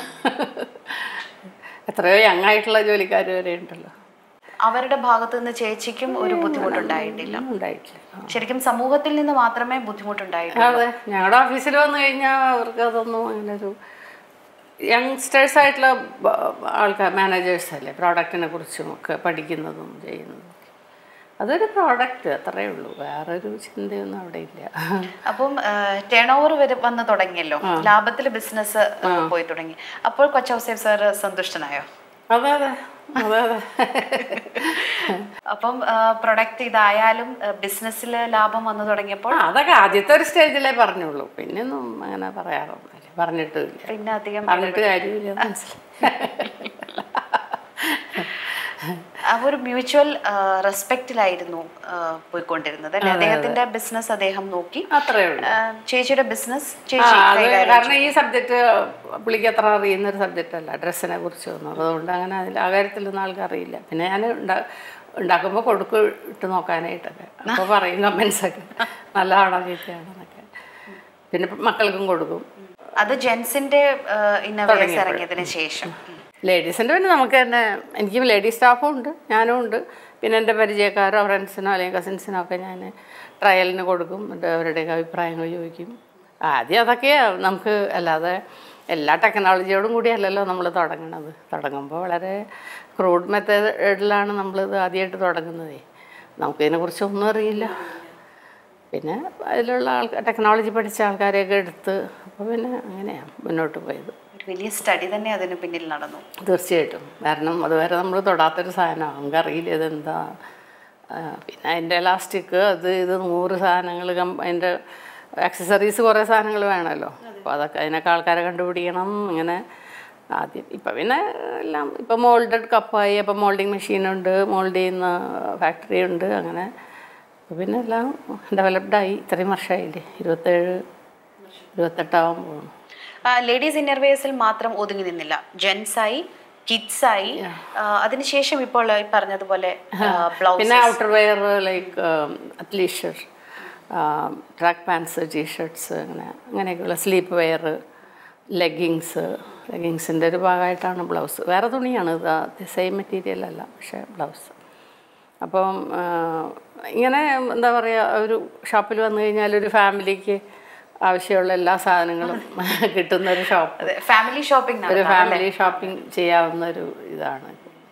എത്രയോ യങ് ആയിട്ടുള്ള ജോലിക്കാർ വരെ ഉണ്ടല്ലോ അവരുടെ ഭാഗത്ത് നിന്ന് ചേച്ചിക്കും ഒരു ബുദ്ധിമുട്ടുണ്ടായിട്ടില്ല ഒന്നും ഉണ്ടായിട്ടില്ല ശരിക്കും സമൂഹത്തിൽ നിന്ന് മാത്രമേ ബുദ്ധിമുട്ടുണ്ടായിട്ടുള്ളൂ അതെ ഞങ്ങളുടെ ഓഫീസിൽ വന്നു കഴിഞ്ഞാൽ അവർക്ക് അതൊന്നും അങ്ങനെ ഒരു യങ്സ്റ്റേഴ്സ് ആയിട്ടുള്ള ബ- ആൾക്കാർ മാനേജേഴ്സ് അല്ലേ പ്രോഡക്റ്റിനെ കുറിച്ചും ഒക്കെ പഠിക്കുന്നതും ചെയ്യുന്നതും ഒക്കെ. അതൊരു പ്രോഡക്റ്റ് അത്രയേ ഉള്ളൂ വേറൊരു ചിന്തയൊന്നും അവിടെ ഇല്ല അപ്പം ടേൺ ഓവർ വരെ വന്ന് തുടങ്ങിയല്ലോ ലാഭത്തിൽ ബിസിനസ് പോയി തുടങ്ങി അപ്പോൾ കൊച്ചൗസേഫ് സാർ സന്തുഷ്ടനായോ അതെ അതെ അതെ അതെ അപ്പം പ്രൊഡക്റ്റ് ഇതായാലും ബിസിനസ്സിൽ ലാഭം വന്നു തുടങ്ങിയപ്പോൾ ആ അതൊക്കെ ആദ്യത്തെ ഒരു സ്റ്റേജിലേ പറഞ്ഞുള്ളൂ പിന്നെയൊന്നും അങ്ങനെ പറയാറൊന്നുമില്ല പറഞ്ഞിട്ടുമില്ല പിന്നെ അധികം പറഞ്ഞിട്ട് കാര്യമില്ല മനസ്സിലായി ആ ഒരു മ്യൂച്വൽ റെസ്പെക്റ്റിലായിരുന്നു പോയിക്കൊണ്ടിരുന്നത് അല്ലെ അദ്ദേഹത്തിന്റെ ബിസിനസ് അദ്ദേഹം നോക്കി അത്രേ ഉള്ളൂ ആ, ചേച്ചിയുടെ ബിസിനസ് ആ ചേച്ചി അത് കാരണം ഈ സബ്ജക്റ്റ് പുള്ളിക്ക് അത്ര അറിയുന്ന ഒരു സബ്ജക്റ്റ് അല്ല ഡ്രസ്സിനെ കുറിച്ചൊന്നും അതുകൊണ്ട് അങ്ങനെ അതിൽ ആ കാര്യത്തിലൊന്നും ആൾക്ക് അറിയില്ല പിന്നെ ഞാൻ ഉണ്ടാ ഉണ്ടാക്കുമ്പോൾ കൊടുക്ക് ഇട്ട് നോക്കാനായിട്ടൊക്കെ അപ്പോൾ പറയും കമൻസ് ഒക്കെ നല്ലതാണോ ചീത്തയാണോന്നൊക്കെ പിന്നെ മക്കൾക്കും കൊടുക്കും അത് ജെൻസിന്റെ ഇന്നോവേഴ്സ് ഇറങ്ങിയതിന് ശേഷം ഉം. ലേഡീസിൻ്റെ പിന്നെ നമുക്ക് തന്നെ എനിക്ക് ലേഡീസ് സ്റ്റാഫും ഉണ്ട് ഞാനും ഉണ്ട് പിന്നെ എൻ്റെ പരിചയക്കാരോ ഫ്രണ്ട്സിനോ അല്ലെങ്കിൽ കസിൻസിനോ ഒക്കെ ഞാൻ ട്രയലിന് കൊടുക്കും എന്നിട്ട് അവരുടെയൊക്കെ അഭിപ്രായങ്ങൾ ചോദിക്കും ആദ്യം അതൊക്കെ നമുക്ക് അല്ലാതെ എല്ലാ ടെക്നോളജിയോടും കൂടി അല്ലല്ലോ നമ്മൾ തുടങ്ങണത് തുടങ്ങുമ്പോൾ വളരെ ക്രൂഡ് മെത്തേഡിലാണ് നമ്മളിത് ആദ്യമായിട്ട് തുടങ്ങുന്നതേ നമുക്കിതിനെക്കുറിച്ച് ഒന്നും അറിയില്ല പിന്നെ അതിലുള്ള ആൾക്കാർ ടെക്നോളജി പഠിച്ച ആൾക്കാരെയൊക്കെ എടുത്ത് അപ്പോൾ പിന്നെ അങ്ങനെയാണ് മുന്നോട്ട് പോയത് ഒരു വലിയ സ്റ്റഡി തന്നെ അതിന് പിന്നിൽ നടന്നു തീർച്ചയായിട്ടും കാരണം അതുവരെ നമ്മൾ തൊടാത്തൊരു സാധനമാണ് നമുക്കറിയില്ല ഇതെന്താ ആ, പിന്നെ അതിൻ്റെ എലാസ്റ്റിക് അത് ഇത് നൂറ് സാധനങ്ങൾ കം അതിൻ്റെ ആക്സസറീസ് കുറേ സാധനങ്ങൾ വേണമല്ലോ അപ്പോൾ അതൊക്കെ അതിനൊക്കെ ആൾക്കാരെ കണ്ടുപിടിക്കണം അങ്ങനെ ആദ്യം ഇപ്പം പിന്നെ എല്ലാം ഇപ്പം മോൾഡഡ് കപ്പായി അപ്പം മോൾഡിങ് മെഷീനുണ്ട് മോൾഡ് ചെയ്യുന്ന ഫാക്ടറി ഉണ്ട് അങ്ങനെ അപ്പോൾ പിന്നെ എല്ലാം ഡെവലപ്ഡായി ഇത്രയും വർഷമായില്ലേ ഇരുപത്തേഴ് ഇരുപത്തെട്ടാവാൻ പോകുന്നു ലേഡീസ് ഇന്നർവേഴ്സിൽ മാത്രം ഒതുങ്ങി നിന്നില്ല ജെൻസായി കിഡ്സ് ആയി ആ, അതിനുശേഷം ഇപ്പോൾ ഈ പറഞ്ഞതുപോലെ ബ്ലൗസ് പിന്നെ outer wear like athleisure track pants T-shirts അങ്ങനെ അങ്ങനെയൊക്കെയുള്ള സ്ലീപ്പ് വെയർ ലെഗിങ്സ് ലെഗിങ്സിൻ്റെ ഒരു ഭാഗമായിട്ടാണ് ബ്ലൗസ് വേറെ തുണിയാണ് ഇത് സെയിം മെറ്റീരിയൽ അല്ല പക്ഷേ ബ്ലൗസ് അപ്പം ആ, ഇങ്ങനെ എന്താ പറയുക ഒരു ഷോപ്പിൽ വന്നു കഴിഞ്ഞാൽ ഒരു ഫാമിലിക്ക് ആവശ്യമുള്ള എല്ലാ സാധനങ്ങളും കിട്ടുന്ന ഒരു ഷോപ്പ് ഫാമിലി ഷോപ്പിംഗ് ഒരു ഫാമിലി ഷോപ്പിംഗ് ചെയ്യാവുന്ന ഒരു ഇതാണ്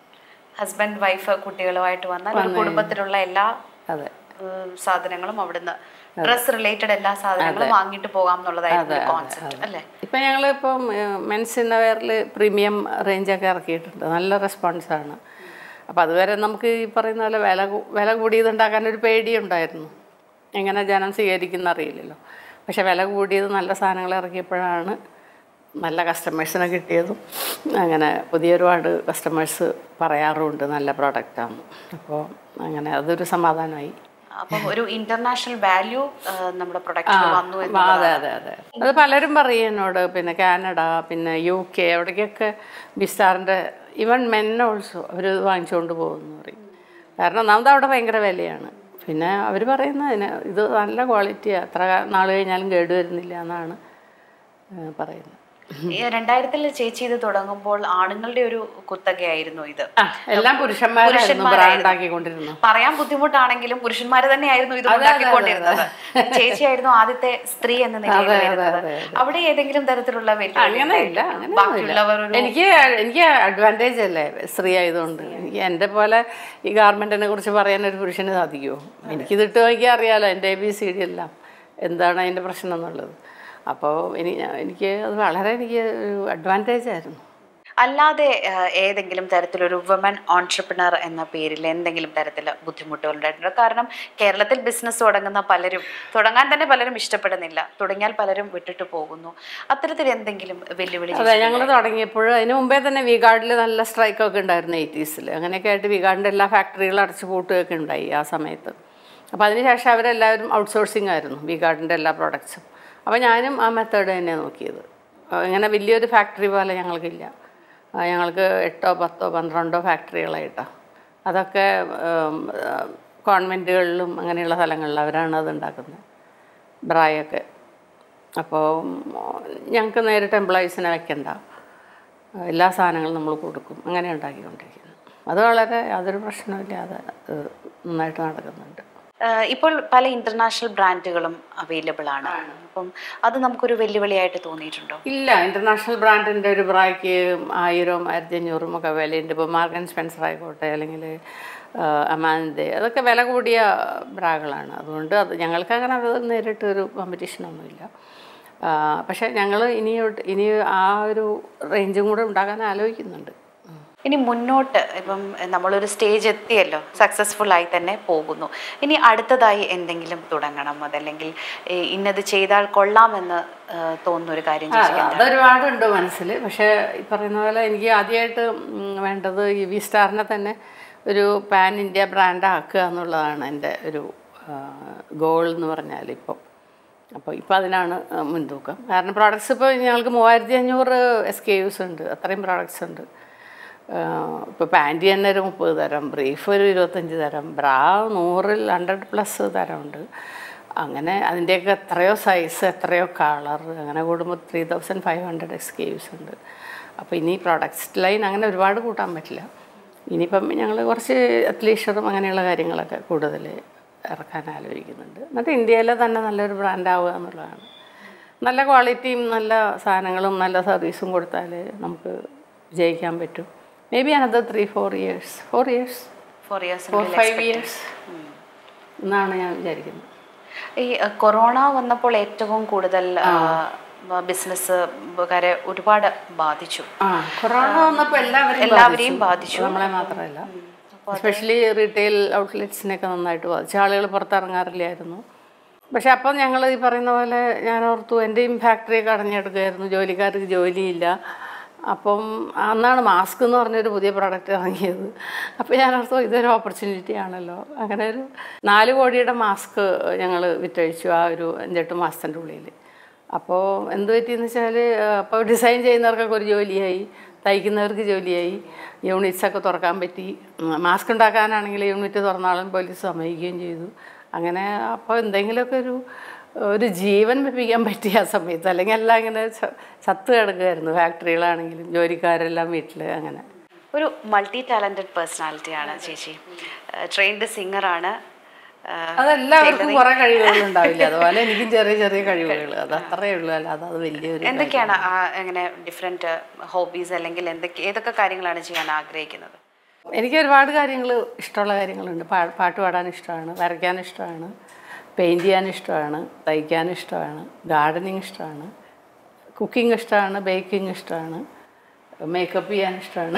ഹസ്ബൻഡ് വൈഫ് കുട്ടികളുമായിട്ട് വന്നാൽ ഒരു കുടുംബത്തിലുള്ള എല്ലാ അതെ ഉം, സാധനങ്ങളും അവിടുന്ന് ഡ്രസ് റിലേറ്റഡ് എല്ലാ സാധനങ്ങളും വാങ്ങിയിട്ട് പോകാം എന്നുള്ളതായിരുന്നു കോൺസെപ്റ്റ് അല്ലേ ഇപ്പം ഞങ്ങളിപ്പം മെൻസ് ഇന്നവെയറിൽ പ്രീമിയം റേഞ്ചൊക്കെ ഇറക്കിയിട്ടുണ്ട് നല്ല റെസ്പോൺസാണ് അപ്പോൾ അതുവരെ നമുക്ക് ഈ പറയുന്ന പോലെ വില കൂ- വില കൂടിയത് ഉണ്ടാക്കാൻ ഒരു പേടിയുണ്ടായിരുന്നു എങ്ങനെ ജനം സ്വീകരിക്കുന്ന അറിയില്ലല്ലോ പക്ഷെ വില കൂടിയത് നല്ല സാധനങ്ങൾ ഇറക്കിയപ്പോഴാണ് നല്ല കസ്റ്റമേഴ്സിനെ കിട്ടിയതും അങ്ങനെ പുതിയ ഒരുപാട് കസ്റ്റമേഴ്സ് പറയാറുമുണ്ട് നല്ല പ്രോഡക്റ്റാണ് അപ്പോൾ അങ്ങനെ അതൊരു സമാധാനമായി അപ്പം ഒരു ഇന്റർനാഷണൽ വാല്യൂ നമ്മുടെ പ്രൊഡക്റ്റിൽ വന്നു എന്ന് ആ, അതെ അതെ അതെ അത് പലരും പറയും എന്നോട് പിന്നെ കാനഡ പിന്നെ യു കെ അവിടേക്കൊക്കെ ബിസ്റ്റാറിൻ്റെ ഈവൻ മെൻ ഓൾസോ അവർ വാങ്ങിച്ചുകൊണ്ട് പോകുമെന്ന് പറയും കാരണം ഒന്നാമത് അവിടെ ഭയങ്കര വിലയാണ് പിന്നെ അവർ പറയുന്നതിന് ഇത് നല്ല ക്വാളിറ്റിയാണ് എത്ര നാൾ കഴിഞ്ഞാലും കേടുവരുന്നില്ല എന്നാണ് ഏ, പറയുന്നത് ഈ രണ്ടായിരത്തിൽ ചേച്ചി ഇത് തുടങ്ങുമ്പോൾ ആണുങ്ങളുടെ ഒരു കുത്തകയായിരുന്നു ഇത് ആ എല്ലാം പുരുഷന്മാരായിരുന്നു ബ്രാൻഡാക്കിക്കൊണ്ടിരുന്നു പറയാൻ ബുദ്ധിമുട്ടാണെങ്കിലും പുരുഷന്മാര് തന്നെയായിരുന്നു ഇത് ഉണ്ടാക്കിക്കൊണ്ടിരുന്നത് ചേച്ചിയായിരുന്നു ആദ്യത്തെ സ്ത്രീ എന്ന നിലയിൽ വരുന്നത് അവിടെ ഏതെങ്കിലും തരത്തിലുള്ള വെല്ലുവിളി അങ്ങനെയില്ല ഉണ്ടായിട്ടുണ്ടോ? ബാക്കിയുള്ളവർ ഒരു എനിക്ക് എനിക്ക് അഡ്വാൻറ്റേജ് അല്ലേ സ്ത്രീ ആയതുകൊണ്ട് എനിക്ക് എൻ്റെ പോലെ ഈ ഗാർമെൻറ്റിനെ കുറിച്ച് പറയാൻ ഒരു പുരുഷന് സാധിക്കുമോ എനിക്കിത് ഇട്ട് നോക്കിയാൽ അറിയാലോ എൻ്റെ എ ബി സി ഡി എല്ലാം എന്താണ് അതിൻ്റെ പ്രശ്നം എന്നുള്ളത് അപ്പോൾ ഇനി എനിക്ക് അത് വളരെ എനിക്ക് ഒരു അഡ്വാൻറ്റേജ് ആയിരുന്നു അല്ലാതെ ആ, ഏതെങ്കിലും തരത്തിലൊരു വുമൻ ഓൺട്രപ്രണർ എന്ന പേരിൽ എന്തെങ്കിലും തരത്തിൽ ബുദ്ധിമുട്ടുകൾ ഉണ്ടായിട്ടുണ്ടോ കാരണം കേരളത്തിൽ ബിസിനസ് തുടങ്ങുന്ന പലരും തുടങ്ങാൻ തന്നെ പലരും ഇഷ്ടപ്പെടുന്നില്ല തുടങ്ങിയാൽ പലരും വിട്ടിട്ട് പോകുന്നു അത്തരത്തിൽ എന്തെങ്കിലും വെല്ലുവിളി അതെ ഞങ്ങൾ തുടങ്ങിയപ്പോൾ അതിന് മുമ്പേ തന്നെ വി ഗാർഡിൽ നല്ല സ്ട്രൈക്കൊക്കെ ഉണ്ടായിരുന്നു എയ്റ്റീസിൽ അങ്ങനെയൊക്കെ ആയിട്ട് വി ഗാർഡിൻ്റെ എല്ലാ ഫാക്ടറികളും അടച്ചു പൂട്ടുകയൊക്കെ ഉണ്ടായി ആ സമയത്ത് അപ്പോൾ അതിനുശേഷം അവരെല്ലാവരും ഔട്ട്സോഴ്സിംഗ് ആയിരുന്നു വി ഗാർഡിൻ്റെ എല്ലാ പ്രോഡക്ട്സും അപ്പോൾ ഞാനും ആ മെത്തേഡ് തന്നെ നോക്കിയത് ആ, ഇങ്ങനെ വലിയൊരു ഫാക്ടറി പോലെ ഞങ്ങൾക്കില്ല ആ, ഞങ്ങൾക്ക് എട്ടോ പത്തോ പന്ത്രണ്ടോ ഫാക്ടറികളായിട്ടാണ് അതൊക്കെ കോൺവെൻറ്റുകളിലും അങ്ങനെയുള്ള സ്ഥലങ്ങളിൽ അവരാണ് അത് ഉണ്ടാക്കുന്നത് ബ്രായൊക്കെ അപ്പോൾ ഞങ്ങൾക്ക് നേരിട്ട് എംപ്ലോയീസിനെ വെക്കണ്ട എല്ലാ സാധനങ്ങളും നമ്മൾ കൊടുക്കും അങ്ങനെ ഉണ്ടാക്കിക്കൊണ്ടിരിക്കുന്നത് അത് വളരെ യാതൊരു പ്രശ്നമില്ലാതെ അത് നന്നായിട്ട് നടക്കുന്നുണ്ട് ആഹ് ഇപ്പോൾ പല ഇന്റർനാഷണൽ ബ്രാൻഡുകളും അവൈലബിൾ ആണ് അപ്പം അത് നമുക്കൊരു വെല്ലുവിളിയായിട്ട് തോന്നിയിട്ടുണ്ടോ ഇല്ല ഇൻ്റർനാഷണൽ ബ്രാൻഡിൻ്റെ ഒരു ബ്രായ്ക്ക് ആയിരവും ആയിരത്തി അഞ്ഞൂറും ഒക്കെ വിലയുണ്ട് ഇപ്പോൾ മാർഗൻ സ്പെൻസർ ആയിക്കോട്ടെ അല്ലെങ്കിൽ അമാൻഡെ അതൊക്കെ വില കൂടിയ ബ്രാകളാണ് അതുകൊണ്ട് അത് ഞങ്ങൾക്ക് അങ്ങനെ അത് നേരിട്ട് ഒരു കോമ്പറ്റീഷനൊന്നുമില്ല ആ, പക്ഷേ ഞങ്ങൾ ഇനി ഇനി ആ ഒരു റേഞ്ചും കൂടെ ഉണ്ടാക്കാൻ ആലോചിക്കുന്നുണ്ട് ഉം. ഇനി മുന്നോട്ട് ഇപ്പം നമ്മളൊരു സ്റ്റേജ് എത്തിയല്ലോ സക്സസ്ഫുൾ ആയി തന്നെ പോകുന്നു ഇനി അടുത്തതായി എന്തെങ്കിലും തുടങ്ങണം അതല്ലെങ്കിൽ ഏ, ഇന്നത് ചെയ്താൽ കൊള്ളാമെന്ന് ആ, തോന്നുന്ന ഒരു കാര്യം ആ, ചേച്ചിക്ക് അതൊരുപാടുണ്ട് മനസ്സിൽ പക്ഷേ ഈ പറയുന്ന പോലെ എനിക്ക് ആദ്യമായിട്ട് ഉം, വേണ്ടത് ഈ വി സ്റ്റാറിനെ തന്നെ ഒരു പാൻ ഇന്ത്യ ബ്രാൻഡ് ആക്കുക എന്നുള്ളതാണ് എൻ്റെ ഒരു ഗോൾ എന്ന് പറഞ്ഞാൽ ഇപ്പോൾ അപ്പോൾ ഇപ്പോൾ അതിനാണ് ആ, മുൻതൂക്കം കാരണം പ്രോഡക്ട്സ് ഇപ്പോൾ ഞങ്ങൾക്ക് മൂവായിരത്തി അഞ്ഞൂറ് എസ് കെ യൂസ് ഉണ്ട് അത്രയും പ്രോഡക്ട്സ് ഉണ്ട് ഇപ്പോൾ പാൻറ്റി തന്നെ ഒരു മുപ്പത് തരം ബ്രീഫ് ഒരു ഇരുപത്തഞ്ച് തരം ബ്രാ നൂറിൽ ഹൺഡ്രഡ് പ്ലസ് തരമുണ്ട് അങ്ങനെ അതിൻ്റെയൊക്കെ എത്രയോ സൈസ് എത്രയോ കളർ അങ്ങനെ കൂടുമ്പോൾ ത്രീ തൗസൻഡ് ഫൈവ് ഹൺഡ്രഡ് എക്സ് കെ യൂസ് ഉണ്ട് അപ്പോൾ ഇനി പ്രോഡക്ട്സ് ലൈൻ അങ്ങനെ ഒരുപാട് കൂട്ടാൻ പറ്റില്ല ഇനിയിപ്പം ഞങ്ങൾ കുറച്ച് അത്ലീഷറും അങ്ങനെയുള്ള കാര്യങ്ങളൊക്കെ കൂടുതൽ ഇറക്കാൻ ആലോചിക്കുന്നുണ്ട് എന്നിട്ട് ഇന്ത്യയിലെ തന്നെ നല്ലൊരു ബ്രാൻഡാവുക എന്നുള്ളതാണ് നല്ല ക്വാളിറ്റിയും നല്ല സാധനങ്ങളും നല്ല സർവീസും കൊടുത്താൽ നമുക്ക് ജയിക്കാൻ പറ്റും maybe another three four years four years four years four five years എന്നാണ് ഞാൻ വിചാരിക്കുന്നത് ഈ അ, കൊറോണ വന്നപ്പോൾ ഏറ്റവും കൂടുതൽ ബിസിനസ് കാരെ ഒരുപാട് ബാധിച്ചു ആ കൊറോണ വന്നപ്പോൾ എല്ലാവരെയും എല്ലാവരെയും ബാധിച്ചു നമ്മളെ മാത്രമല്ല എസ്പെഷ്യലി റീറ്റെയിൽ ഔട്ട്ലെറ്റ്സിനെയൊക്കെ നന്നായിട്ട് ബാധിച്ചു ആളുകൾ പുറത്തിറങ്ങാറില്ലായിരുന്നു പക്ഷെ അപ്പം ഞങ്ങൾ ഈ പറയുന്ന പോലെ ഞാൻ ഓർത്തു എൻ്റെയും ഫാക്ടറിയൊക്കെ അടഞ്ഞെടുക്കുമായിരുന്നു ജോലിക്കാർക്ക് ജോലിയില്ല അപ്പം അന്നാണ് മാസ്ക് എന്ന് പറഞ്ഞൊരു പുതിയ പ്രോഡക്റ്റ് ഇറങ്ങിയത് അപ്പോൾ ഞാൻ ഓർത്തു ഇതൊരു ഓപ്പർച്യൂണിറ്റി ആണല്ലോ അങ്ങനെ ഒരു നാല് കോടിയുടെ മാസ്ക് ഞങ്ങൾ വിറ്റഴിച്ചു ആ ഒരു അഞ്ചെട്ട് മാസത്തിൻ്റെ ഉള്ളിൽ അപ്പോൾ എന്ത് പറ്റിയെന്ന് വെച്ചാൽ അപ്പോൾ ഡിസൈൻ ചെയ്യുന്നവർക്കൊക്കെ ഒരു ജോലിയായി തയ്ക്കുന്നവർക്ക് ജോലിയായി യൂണിറ്റ്സ് ഒക്കെ തുറക്കാൻ പറ്റി മാസ്ക് ഉണ്ടാക്കാനാണെങ്കിൽ യൂണിറ്റ് തുറന്നാളും പോലീസ് സമ്മതിക്കുകയും ചെയ്തു അങ്ങനെ അപ്പോൾ എന്തെങ്കിലുമൊക്കെ ഒരു ഒരു ജീവൻ വെപ്പിക്കാൻ പറ്റിയ ആ സമയത്ത് അല്ലെങ്കിൽ എല്ലാം ഇങ്ങനെ ച- ചത്ത് കിടക്കുമായിരുന്നു ഫാക്ടറികളാണെങ്കിലും ജോലിക്കാരെല്ലാം വീട്ടിൽ അങ്ങനെ ഒരു മൾട്ടി ടാലൻറ്റഡ് പേഴ്സണാലിറ്റിയാണ് ചേച്ചി ട്രെയിൻഡ് സിംഗറാണ് അതെല്ലാവർക്കും കുറെ കഴിവുകൾ ഉണ്ടാവില്ല അതുപോലെ എനിക്കും ചെറിയ ചെറിയ കഴിവുകൾ അത് അത്രയേ ഉള്ളൂ അല്ലാതെ അത് വലിയൊരു എന്തൊക്കെയാണ് ആ എങ്ങനെ ഡിഫറെൻറ്റ് ഹോബീസ് അല്ലെങ്കിൽ എന്തൊക്കെ ഏതൊക്കെ കാര്യങ്ങളാണ് ചെയ്യാൻ ആഗ്രഹിക്കുന്നത് എനിക്ക് ഒരുപാട് കാര്യങ്ങൾ ഇഷ്ടമുള്ള കാര്യങ്ങളുണ്ട് പാ പാട്ട് പാടാൻ ഇഷ്ടമാണ് വരയ്ക്കാൻ ഇഷ്ടമാണ് പെയിൻറ് ചെയ്യാൻ ഇഷ്ടമാണ് തയ്ക്കാൻ ഇഷ്ടമാണ് ഗാർഡനിങ് ഇഷ്ടമാണ് കുക്കിംഗ് ഇഷ്ടമാണ് ബേക്കിംഗ് ഇഷ്ടമാണ് മേക്കപ്പ് ചെയ്യാൻ ഇഷ്ടമാണ്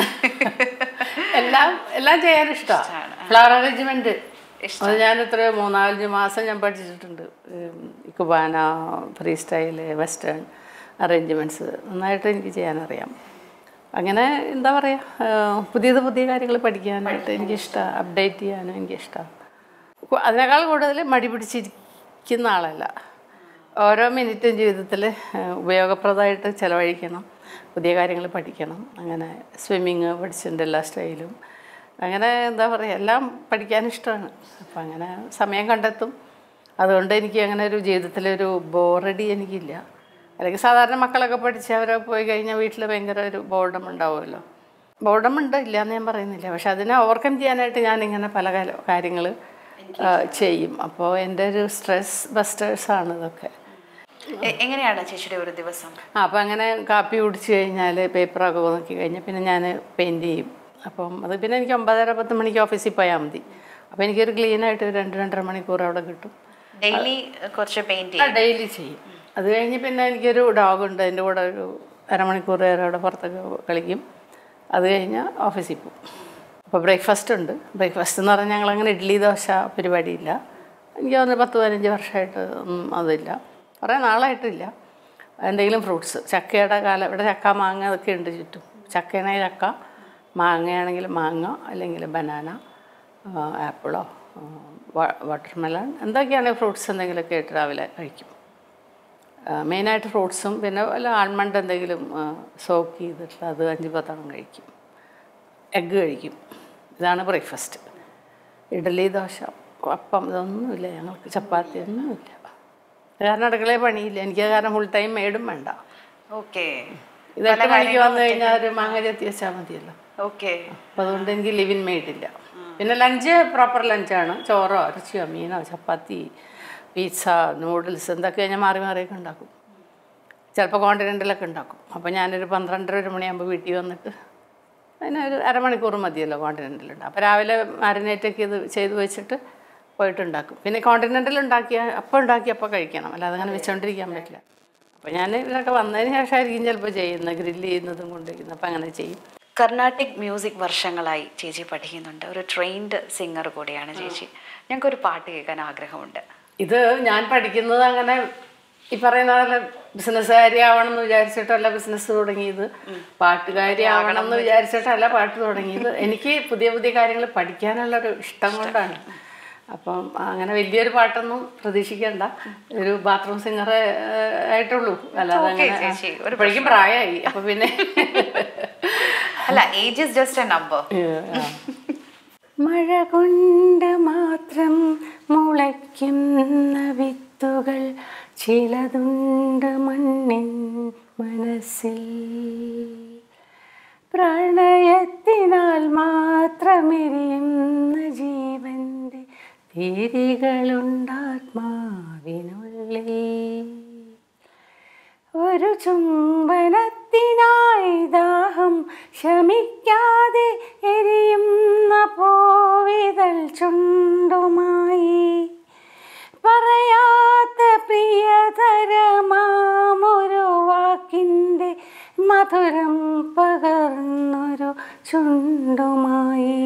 എല്ലാം എല്ലാം ചെയ്യാൻ ഇഷ്ടമാണ് ഫ്ലവർ അറേഞ്ച്മെൻറ്റ് അത് ഞാൻ എത്രയോ മൂന്നാലഞ്ച് മാസം ഞാൻ പഠിച്ചിട്ടുണ്ട് കുബാന ഫ്രീ സ്റ്റൈല് വെസ്റ്റേൺ അറേഞ്ച്മെൻറ്റ്സ് നന്നായിട്ട് എനിക്ക് ചെയ്യാനറിയാം അങ്ങനെ എന്താ പറയുക പുതിയത് പുതിയ കാര്യങ്ങൾ പഠിക്കാനായിട്ട് എനിക്കിഷ്ടമാണ് അപ്ഡേറ്റ് ചെയ്യാനും എനിക്കിഷ്ടമാണ് കു- അതിനേക്കാൾ കൂടുതൽ മടി പിടിച്ചിരിക്കുന്ന ആളല്ല ഓരോ മിനിറ്റും ജീവിതത്തിൽ ഉപയോഗപ്രദമായിട്ട് ചിലവഴിക്കണം പുതിയ കാര്യങ്ങൾ പഠിക്കണം അങ്ങനെ സ്വിമ്മിങ് പഠിച്ചിട്ടുണ്ട് എല്ലാ സ്റ്റൈലും അങ്ങനെ എന്താ പറയുക എല്ലാം പഠിക്കാൻ ഇഷ്ടമാണ് അപ്പം അങ്ങനെ സമയം കണ്ടെത്തും അതുകൊണ്ട് എനിക്ക് അങ്ങനെ ഒരു ജീവിതത്തിലൊരു ബോറടി എനിക്കില്ല അല്ലെങ്കിൽ സാധാരണ മക്കളൊക്കെ പഠിച്ച് അവരെ പോയി കഴിഞ്ഞാൽ വീട്ടിൽ ഭയങ്കര ഒരു ബോർഡം ഉണ്ടാവുമല്ലോ ബോർഡം ഉണ്ട് ഇല്ല എന്ന് ഞാൻ പറയുന്നില്ല പക്ഷെ അതിനെ ഓവർകം ചെയ്യാനായിട്ട് ഞാനിങ്ങനെ പല കാര്യങ്ങൾ ചെയ്യും അപ്പോൾ എൻ്റെ ഒരു സ്ട്രെസ് ബസ്റ്റേഴ്സാണ് ഇതൊക്കെ എ- എങ്ങനെയാണ് ചേച്ചിയുടെ ഒരു ദിവസം ആ അപ്പോൾ അങ്ങനെ കാപ്പി കുടിച്ച് കഴിഞ്ഞാൽ പേപ്പറൊക്കെ നോക്കി കഴിഞ്ഞാൽ പിന്നെ ഞാൻ പെയിൻറ്റ് ചെയ്യും അപ്പം അത് പിന്നെ എനിക്ക് ഒമ്പതര പത്ത് മണിക്ക് ഓഫീസിൽ പോയാൽ മതി അപ്പോൾ എനിക്കൊരു ക്ലീനായിട്ട് ഒരു രണ്ട് രണ്ടര മണിക്കൂർ അവിടെ കിട്ടും ഡെയിലി കുറച്ച് പെയിന്റ് ആ ഡെയിലി ചെയ്യും അത് കഴിഞ്ഞ് പിന്നെ എനിക്കൊരു ഡോഗുണ്ട് അതിൻ്റെ കൂടെ ഒരു അരമണിക്കൂർ നേരം അവിടെ പുറത്തൊക്കെ കളിക്കും അത് കഴിഞ്ഞ് ഓഫീസിൽ പോകും അപ്പോൾ ബ്രേക്ക്ഫാസ്റ്റ് ഉണ്ട് ബ്രേക്ക്ഫാസ്റ്റ് എന്ന് പറഞ്ഞാൽ ഞങ്ങളങ്ങനെ ഇഡ്ഡലി ദോശ പരിപാടിയില്ല എനിക്ക് തോന്നുന്നു പത്ത് പതിനഞ്ച് വർഷമായിട്ട് ഒന്നും അതില്ല കുറേ നാളായിട്ടില്ല എന്തെങ്കിലും ഫ്രൂട്ട്സ് ചക്കയുടെ കാലം ഇവിടെ ചക്ക മാങ്ങ അതൊക്കെ ഉണ്ട് ചുറ്റും ചക്കയാണെങ്കിൽ ചക്ക മാങ്ങയാണെങ്കിൽ മാങ്ങ അല്ലെങ്കിൽ ബനാന ആപ്പിളോ വാട്ടർമെലൺ എന്തൊക്കെയാണെങ്കിൽ ഫ്രൂട്ട്സ് എന്തെങ്കിലുമൊക്കെ ആയിട്ട് രാവിലെ കഴിക്കും മെയിനായിട്ട് ഫ്രൂട്ട്സും പിന്നെ വല്ല ആൽമണ്ട് എന്തെങ്കിലും സോക്ക് ചെയ്തിട്ട് അത് അഞ്ച് പത്തെണ്ണം കഴിക്കും എഗ്ഗ് കഴിക്കും ഇതാണ് ബ്രേക്ക്ഫാസ്റ്റ് ഇഡലി ദോശ അപ്പം ഇതൊന്നുമില്ല ഞങ്ങൾക്ക് ചപ്പാത്തി ഒന്നുമില്ല കാരണം അടുക്കളയിൽ പണിയില്ല എനിക്ക് കാരണം ഫുൾ ടൈം മേടും വേണ്ട ഓക്കെ ഇത് എട്ട് മണിക്ക് വന്നു കഴിഞ്ഞാൽ ഒരു മാങ്ങ ചെത്തി വെച്ചാൽ മതിയല്ലോ ഓക്കെ അപ്പം അതുകൊണ്ട് എനിക്ക് ലിവിൻ മെയ്ഡില്ല പിന്നെ ലഞ്ച് പ്രോപ്പർ ലഞ്ചാണ് ചോറോ ഇറച്ചിയോ മീനോ ചപ്പാത്തി പിസ്സ നൂഡിൽസ് എന്തൊക്കെ ഞാൻ മാറി മാറിയൊക്കെ ഉണ്ടാക്കും ചിലപ്പോൾ കോണ്ടിനെൻ്റലൊക്കെ ഉണ്ടാക്കും അപ്പോൾ ഞാനൊരു പന്ത്രണ്ടര ഒരു മണിയാകുമ്പോൾ വീട്ടിൽ വന്നിട്ട് അതിന് ഒരു അരമണിക്കൂർ മതിയല്ലോ കോണ്ടിനെൻ്റലുണ്ട് അപ്പോൾ രാവിലെ മാരിനേറ്റൊക്കെ ഇത് ചെയ്ത് വെച്ചിട്ട് പോയിട്ട് ഉണ്ടാക്കും പിന്നെ കോണ്ടിനെൻ്റൽ ഉണ്ടാക്കിയ അപ്പോൾ ഉണ്ടാക്കി അപ്പോൾ കഴിക്കണം അല്ലാതെ അങ്ങനെ വെച്ചുകൊണ്ടിരിക്കാൻ പറ്റില്ല അപ്പോൾ ഞാൻ ഇവരൊക്കെ വന്നതിന് ശേഷമായിരിക്കും ചിലപ്പോൾ ചെയ്യുന്നത് ഗ്രില്ല് ചെയ്യുന്നതും കൊണ്ടിരിക്കുന്നത് അപ്പോൾ അങ്ങനെ ചെയ്യും കർണാട്ടിക് മ്യൂസിക് വർഷങ്ങളായി ചേച്ചി പഠിക്കുന്നുണ്ട് ഒരു ട്രെയിൻഡ് സിംഗർ കൂടിയാണ് ചേച്ചി ഞങ്ങൾക്കൊരു പാട്ട് കേൾക്കാൻ ആഗ്രഹമുണ്ട് ഇത് ഞാൻ പഠിക്കുന്നത് അങ്ങനെ ഈ പറയുന്ന പോലെ ബിസിനസ്സുകാരി ആവണം എന്ന് വിചാരിച്ചിട്ടല്ല ബിസിനസ് തുടങ്ങിയത് പാട്ടുകാരി ആവണം എന്ന് വിചാരിച്ചിട്ടല്ല പാട്ട് തുടങ്ങിയത് എനിക്ക് പുതിയ പുതിയ കാര്യങ്ങൾ പഠിക്കാനുള്ളൊരു ഇഷ്ടം കൊണ്ടാണ് അപ്പം അങ്ങനെ വലിയൊരു പാട്ടൊന്നും പ്രതീക്ഷിക്കണ്ട ഒരു ബാത്റൂം സിംഗറെ ആയിട്ടുള്ളൂ അല്ലാതെ Okay, അങ്ങനെ ചേച്ചി, ഒരു ഇപ്പോഴേക്കും പ്രായമായി അപ്പൊ പിന്നെ അല്ല age is just a number മഴ കൊണ്ട് മാത്രം മുളയ്ക്കുന്ന വിത്തുകൾ ചിലതുണ്ട് മണ്ണിൻ മനസ്സിൽ പ്രണയത്തിനാൽ മാത്രമെരിയുന്ന ജീവന്റെ തിരികളുണ്ടാത്മാവിനുള്ളിൽ ഒരു ചുംബനത്തിനായി ദാഹം ശമിക്കാതെ എരിയുന്ന പോവിതൽ ചുണ്ടുമായി പറയാത്ത പ്രിയതരമാമൊരു വാക്കിൻ്റെ മധുരം പകർന്നൊരു ചുണ്ടുമായി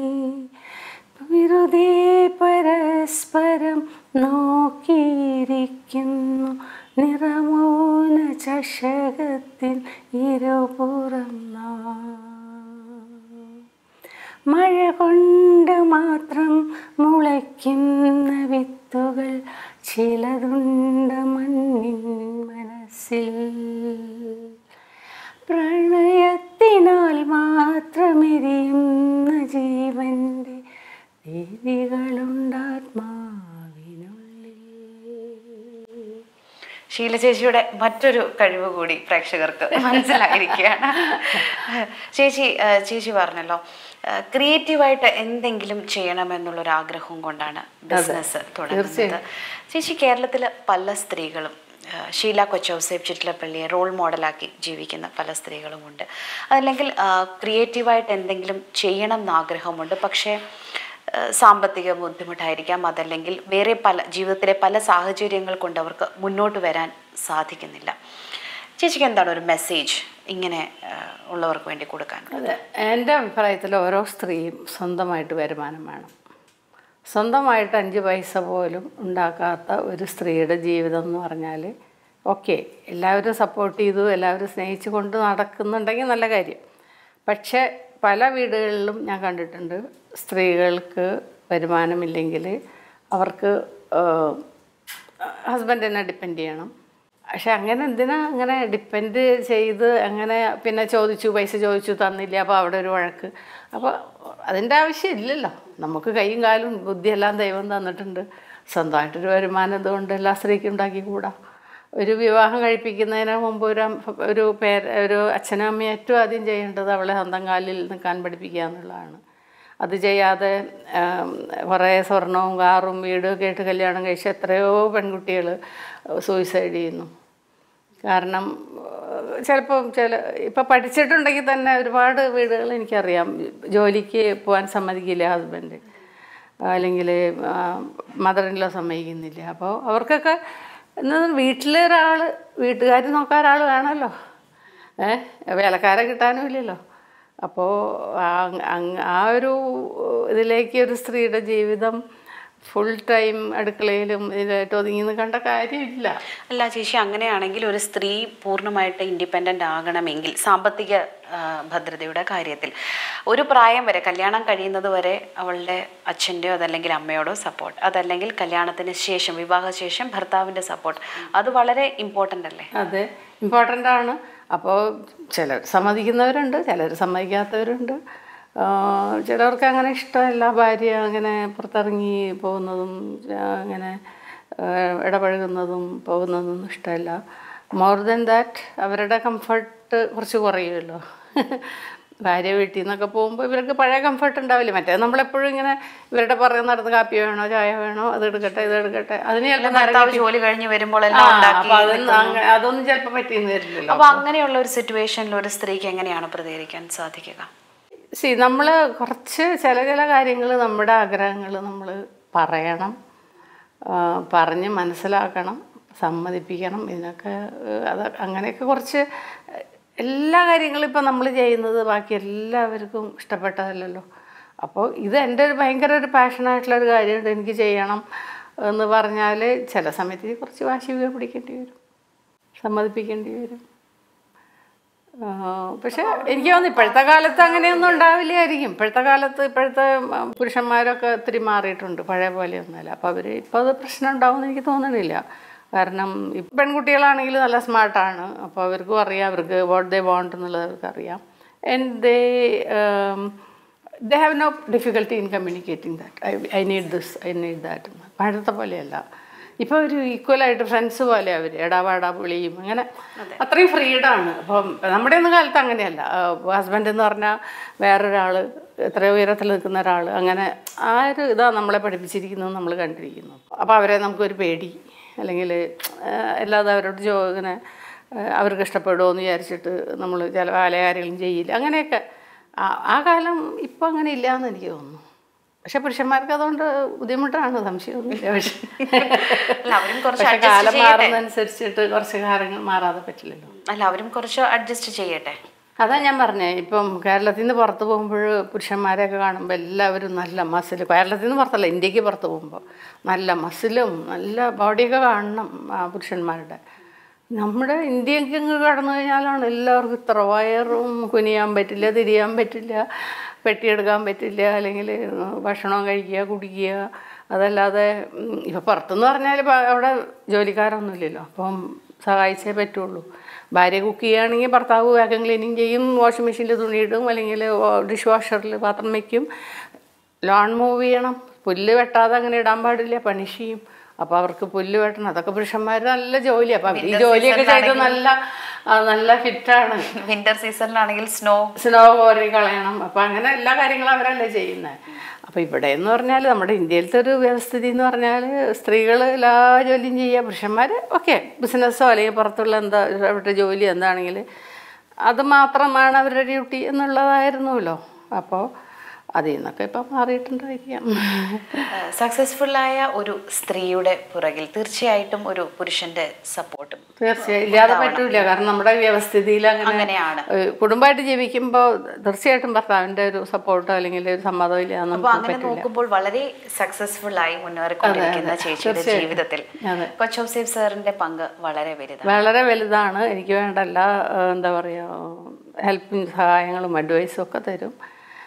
വെറുതെ പരസ്പരം നോക്കിയിരിക്കുന്നു നിറമോന ചഷകത്തിൽ ഇരുപുറം മഴ കൊണ്ട് മാത്രം മുളയ്ക്കുന്ന വിത്തുകൾ ചിലതുണ്ട് മണ്ണിൻ മനസ്സിൽ മനസ്സിൽ പ്രണയത്തിനാൽ മാത്രമെരിയുന്ന ജീവൻ്റെ ദേവികളുണ്ടാത്മാവിനുള്ളിൽ ഷീല ചേച്ചിയുടെ മറ്റൊരു കഴിവ് കൂടി പ്രേക്ഷകർക്ക് മനസ്സിലായിരിക്കുകയാണ് ചേച്ചി ആ, ചേച്ചി പറഞ്ഞല്ലോ ക്രിയേറ്റീവായിട്ട് എന്തെങ്കിലും ചെയ്യണമെന്നുള്ളൊരു ആഗ്രഹവും കൊണ്ടാണ് ബിസിനസ് തുടങ്ങുന്നത് ചേച്ചി കേരളത്തിൽ പല സ്ത്രീകളും ആ, ഷീല കൊച്ചൗസേബ് ചിറ്റിലപ്പള്ളിയെ റോൾ മോഡലാക്കി ജീവിക്കുന്ന പല സ്ത്രീകളുമുണ്ട് അതല്ലെങ്കിൽ ക്രിയേറ്റീവായിട്ട് എന്തെങ്കിലും ചെയ്യണം എന്ന് ആഗ്രഹമുണ്ട് പക്ഷേ ഏഹ് സാമ്പത്തിക ബുദ്ധിമുട്ടായിരിക്കാം അതല്ലെങ്കിൽ വേറെ പല ജീവിതത്തിലെ പല സാഹചര്യങ്ങൾ കൊണ്ട് അവർക്ക് മുന്നോട്ട് വരാൻ സാധിക്കുന്നില്ല ചേച്ചിക്ക് എന്താണ് ഒരു മെസ്സേജ് ഇങ്ങനെ ഏഹ് ഉള്ളവർക്ക് വേണ്ടി കൊടുക്കാൻ അതെ എൻ്റെ അഭിപ്രായത്തിൽ ഓരോ സ്ത്രീയും സ്വന്തമായിട്ട് വരുമാനം വേണം സ്വന്തമായിട്ട് അഞ്ച് പൈസ പോലും ഉണ്ടാക്കാത്ത ഒരു സ്ത്രീയുടെ ജീവിതം എന്ന് പറഞ്ഞാൽ ഓക്കെ എല്ലാവരും സപ്പോർട്ട് ചെയ്തു എല്ലാവരും സ്നേഹിച്ചു കൊണ്ട് നടക്കുന്നുണ്ടെങ്കിൽ നല്ല കാര്യം പക്ഷേ പല വീടുകളിലും ഞാൻ കണ്ടിട്ടുണ്ട് സ്ത്രീകൾക്ക് വരുമാനമില്ലെങ്കിൽ അവർക്ക് ഹസ്ബൻഡിനെ ഡിപ്പെൻഡ് ചെയ്യണം പക്ഷെ അങ്ങനെ എന്തിനാ അങ്ങനെ ഡിപ്പെൻഡ് ചെയ്ത് അങ്ങനെ പിന്നെ ചോദിച്ചു പൈസ ചോദിച്ചു തന്നില്ല അപ്പോൾ അവിടെ ഒരു വഴക്ക് അപ്പോൾ അതിൻ്റെ ആവശ്യമില്ലല്ലോ നമുക്ക് കൈയും കാലും ബുദ്ധിയെല്ലാം ദൈവം തന്നിട്ടുണ്ട് സ്വന്തമായിട്ടൊരു വരുമാനം എന്തുകൊണ്ട് എല്ലാ സ്ത്രീക്കും ഉണ്ടാക്കിക്കൂടാ ഒരു വിവാഹം കഴിപ്പിക്കുന്നതിന് മുമ്പ് ഒരു അമ്മ- ഒരു പേര് ഒരു അച്ഛനും അമ്മയും ഏറ്റവും ആദ്യം ചെയ്യേണ്ടത് അവളെ സ്വന്തം കാലിൽ നിൽക്കാൻ പഠിപ്പിക്കുക എന്നുള്ളതാണ് അത് ചെയ്യാതെ ആം, കുറേ സ്വർണവും കാറും വീടും ഒക്കെ ആയിട്ട് കല്യാണം കഴിച്ച എത്രയോ പെൺകുട്ടികൾ സൂയിസൈഡ് ചെയ്യുന്നു കാരണം ചിലപ്പം ചില ഇപ്പം പഠിച്ചിട്ടുണ്ടെങ്കിൽ തന്നെ ഒരുപാട് വീടുകൾ എനിക്കറിയാം ജോലിക്ക് പോകാൻ സമ്മതിക്കില്ല ഹസ്ബൻഡ് അല്ലെങ്കിൽ മദറിനിലോ സമ്മതിക്കുന്നില്ല അപ്പോൾ അവർക്കൊക്കെ എന്നത് വീട്ടിലൊരാൾ വീട്ടുകാർ നോക്കാൻ ഒരാൾ വേണമല്ലോ ഏഹ് വേലക്കാരെ കിട്ടാനും ഇല്ലല്ലോ അപ്പോൾ ആ ഒരു ഇതിലേക്ക് ഒരു സ്ത്രീയുടെ ജീവിതം ഫുൾ ടൈം അടുക്കളയിലും ഇതിലായിട്ട് ഒതുങ്ങി കണ്ട കാര്യമില്ല അല്ല ചേച്ചി അങ്ങനെയാണെങ്കിൽ ഒരു സ്ത്രീ പൂർണ്ണമായിട്ട് ഇൻഡിപെൻഡൻ്റ് ആകണമെങ്കിൽ സാമ്പത്തിക ആ, ഭദ്രതയുടെ കാര്യത്തിൽ ഒരു പ്രായം വരെ കല്യാണം കഴിയുന്നത് വരെ അവളുടെ അച്ഛൻ്റെയോ അതല്ലെങ്കിൽ അമ്മയോടോ സപ്പോർട്ട് അതല്ലെങ്കിൽ കല്യാണത്തിന് ശേഷം വിവാഹശേഷം ഭർത്താവിൻ്റെ സപ്പോർട്ട് അത് വളരെ ഇമ്പോർട്ടൻ്റ് അല്ലേ അതെ ഇമ്പോർട്ടൻ്റ് ആണ് അപ്പോൾ ചിലർ സമ്മതിക്കുന്നവരുണ്ട് ചിലർ സമ്മതിക്കാത്തവരുണ്ട് ആ, ചിലർക്ക് അങ്ങനെ ഇഷ്ടമല്ല ഭാര്യ അങ്ങനെ പുറത്തിറങ്ങി പോകുന്നതും ആ, അങ്ങനെ ആ, ഇടപഴകുന്നതും പോകുന്നതൊന്നും ഇഷ്ടമല്ല മോർ ദൻ ദാറ്റ് അവരുടെ കംഫർട്ട് കുറച്ച് കുറയുമല്ലോ ഭാര്യ വീട്ടിൽ നിന്നൊക്കെ പോകുമ്പോൾ ഇവർക്ക് പഴയ കംഫർട്ട് ഉണ്ടാവില്ല മറ്റേ നമ്മളെപ്പോഴും ഇങ്ങനെ ഇവരുടെ പുറകെ നടന്ന് കാപ്പി വേണോ ചായ വേണോ അത് എടുക്കട്ടെ ഇത് എടുക്കട്ടെ അതിന് ചിലപ്പോൾ ഭർത്താവ് ജോലി കഴിഞ്ഞ് വരുമ്പോൾ ആ, എല്ലാം ഉണ്ടാക്കി അപ്പൊ അതൊന്നും അങ്ങ- അതൊന്നും ചിലപ്പോൾ പറ്റിയെന്ന് വരില്ലല്ലോ അപ്പൊ അങ്ങനെയുള്ള ഒരു സിറ്റുവേഷനിൽ ഒരു സ്ത്രീക്ക് എങ്ങനെയാണ് പ്രതികരിക്കാൻ സാധിക്കുക സി നമ്മൾ കുറച്ച് ചില ചില കാര്യങ്ങൾ നമ്മുടെ ആഗ്രഹങ്ങൾ നമ്മൾ പറയണം ആ, പറഞ്ഞ് മനസ്സിലാക്കണം സമ്മതിപ്പിക്കണം ഇതിനൊക്കെ ഏഹ്, അത് അങ്ങനെയൊക്കെ കുറച്ച് എല്ലാ കാര്യങ്ങളും ഇപ്പം നമ്മൾ ചെയ്യുന്നത് ബാക്കി എല്ലാവർക്കും ഇഷ്ടപ്പെട്ടതല്ലല്ലോ അപ്പോൾ ഇത് എൻ്റെ ഒരു ഭയങ്കര ഒരു പാഷനായിട്ടുള്ളൊരു കാര്യമുണ്ട് എനിക്ക് ചെയ്യണം എന്ന് പറഞ്ഞാൽ ചില സമയത്ത് കുറച്ച് വാശി പിടിക്കേണ്ടി വരും സമ്മതിപ്പിക്കേണ്ടി വരും ആ, പക്ഷെ എനിക്ക് തോന്നുന്നു ഇപ്പോഴത്തെ കാലത്ത് അങ്ങനെയൊന്നും ഉണ്ടാവില്ലായിരിക്കും ഇപ്പോഴത്തെ കാലത്ത് ഇപ്പോഴത്തെ ഉം, പുരുഷന്മാരൊക്കെ ഒത്തിരി മാറിയിട്ടുണ്ട് പഴയ പോലെയൊന്നുമല്ല അപ്പോൾ അവർ ഇപ്പോൾ അത് പ്രശ്നം ഉണ്ടാവുമെന്ന് എനിക്ക് തോന്നണില്ല കാരണം ഈ പെൺകുട്ടികളാണെങ്കിൽ നല്ല സ്മാർട്ടാണ് അപ്പോൾ അവർക്കും അറിയാം അവർക്ക് വാട്ട് ദേ വോണ്ട് എന്നുള്ളത് അവർക്ക് അറിയാം and they they have no difficulty in communicating that I I need this I need that പഴത്തെ പോലെയല്ല ഇപ്പോൾ ഒരു ഈക്വലായിട്ട് ഫ്രണ്ട്സ് പോലെ അവർ എടാവാടാ വിളിയും അങ്ങനെ അത്രയും ഫ്രീഡാണ് അപ്പം നമ്മുടെ ഒന്നും കാലത്ത് അങ്ങനെയല്ല ഹസ്ബൻഡ് എന്ന് പറഞ്ഞാൽ വേറൊരാൾ എത്രയോ ഉയരത്തിൽ നിൽക്കുന്ന ഒരാൾ അങ്ങനെ ആ ഒരു ഇതാ നമ്മളെ പഠിപ്പിച്ചിരിക്കുന്നത് നമ്മൾ കണ്ടിരിക്കുന്നു അപ്പോൾ അവരെ നമുക്കൊരു പേടി അല്ലെങ്കിൽ അല്ലാതെ അവരോട് ജോ ഇങ്ങനെ ആ, അവർക്ക് ഇഷ്ടപ്പെടുമോ എന്ന് വിചാരിച്ചിട്ട് നമ്മൾ ചില പല കാര്യങ്ങളും ചെയ്യില്ല അങ്ങനെയൊക്കെ ആ- ആ കാലം ഇപ്പം അങ്ങനെ ഇല്ല എന്ന് എനിക്ക് തോന്നുന്നു പക്ഷെ പുരുഷന്മാർക്ക് അതുകൊണ്ട് ബുദ്ധിമുട്ടാണ് സംശയമൊന്നുമില്ല പക്ഷേ അല്ല അവരും കുറച്ച് പക്ഷെ adjust കാലം ചെയ്യട്ടെ മാറുന്നതനുസരിച്ചിട്ട് കുറച്ച് കാര്യങ്ങൾ മാറാതെ പറ്റില്ലല്ലോ അല്ല അവരും കുറച്ച് അഡ്ജസ്റ്റ് ചെയ്യട്ടെ അതാ ഞാൻ പറഞ്ഞേ ഇപ്പം കേരളത്തിൽ നിന്ന് പുറത്ത് പോകുമ്പോൾ പുരുഷന്മാരെയൊക്കെ കാണുമ്പോൾ എല്ലാവരും നല്ല മസിൽ കേരളത്തിൽ നിന്ന് പുറത്തല്ല ഇന്ത്യക്ക് പുറത്ത് പോകുമ്പോൾ നല്ല മസിലും നല്ല ബോഡിയൊക്കെ കാണണം ആ പുരുഷന്മാരുടെ നമ്മുടെ ഇന്ത്യക്ക് ഇങ്ങ് കടന്നു കഴിഞ്ഞാലാണ് എല്ലാവർക്കും ഇത്ര വയറും കുനിയാൻ പറ്റില്ല തിരിയാൻ പറ്റില്ല പെട്ടിയെടുക്കാൻ പറ്റില്ല അല്ലെങ്കിൽ ഭക്ഷണം കഴിക്കുക കുടിക്കുക അതല്ലാതെ ഇപ്പം പുറത്തെന്ന് പറഞ്ഞാൽ ഇപ്പം അവിടെ ജോലിക്കാരൊന്നുമില്ലല്ലോ അപ്പം സഹായിച്ചേ പറ്റുള്ളൂ ഭാര്യ കുക്ക് ചെയ്യുകയാണെങ്കിൽ ഭർത്താവ് വാക്യൂം ക്ലീനിങ് ചെയ്യും വാഷിംഗ് മെഷീനിൽ തുണിയിടും അല്ലെങ്കിൽ ഡിഷ് വാഷറിൽ പാത്രം വയ്ക്കും ലോൺ മൂവ് ചെയ്യണം പുല്ല് വെട്ടാതെ അങ്ങനെ ഇടാൻ പാടില്ല പണിഷ് ചെയ്യും അപ്പോൾ അവർക്ക് പുല്ല് വെട്ടണം അതൊക്കെ പുരുഷന്മാർ നല്ല ജോലിയാണ് അപ്പം ഈ ജോലിയൊക്കെ ചെയ്ത് നല്ല ആ, നല്ല ഫിറ്റാണ് വിന്റർ സീസണിലാണെങ്കിൽ സ്നോ സ്നോ കോരി കളയണം അപ്പം അങ്ങനെ എല്ലാ കാര്യങ്ങളും അവരല്ലേ ചെയ്യുന്നത് അപ്പം ഇവിടെ എന്ന് പറഞ്ഞാൽ നമ്മുടെ ഇന്ത്യയിലത്തെ ഒരു വ്യവസ്ഥിതി എന്ന് പറഞ്ഞാൽ സ്ത്രീകൾ എല്ലാ ജോലിയും ചെയ്യുക പുരുഷന്മാർ ഓക്കെ ബിസിനസ്സോ അല്ലെങ്കിൽ പുറത്തുള്ള എന്താ അവരുടെ ജോലി എന്താണെങ്കിൽ അത് മാത്രമാണ് അവരുടെ ഡ്യൂട്ടി എന്നുള്ളതായിരുന്നല്ലോ അപ്പോൾ അതിൽ നിന്നൊക്കെ ഇപ്പം മാറിയിട്ടുണ്ടായിരിക്കാം സക്സസ്ഫുള്ളായ ഒരു സ്ത്രീയുടെ പുറകിൽ തീർച്ചയായിട്ടും ഒരു പുരുഷന്റെ സപ്പോർട്ടും തീർച്ചയായും ഇല്ലാതെ പറ്റൂല കാരണം നമ്മുടെ വ്യവസ്ഥിതിയിൽ അങ്ങനെ അങ്ങനെയാണ് ഏഹ് കുടുംബമായിട്ട് ജീവിക്കുമ്പോൾ തീർച്ചയായിട്ടും ഭർത്താവിൻ്റെ ഒരു സപ്പോർട്ടോ അല്ലെങ്കിൽ ഒരു സമ്മതം ഇല്ല അപ്പൊ നമുക്ക് അങ്ങനെ നോക്കുമ്പോൾ വളരെ സക്സസ്ഫുൾ ആയി മുന്നേറിക്കൊണ്ടിരിക്കുന്ന ചേച്ചിയുടെ ജീവിതത്തിൽ അതെ. കൊച്ചോസേഫ് സാറിന്റെ പങ്ക് വളരെ വലുതാണ് വളരെ വലുതാണ് എനിക്ക് വേണ്ട എല്ലാ ഏഹ്, എന്താ പറയുക ഹെൽപ്പിങ് സഹായങ്ങളും അഡ്വൈസും ഒക്കെ തരും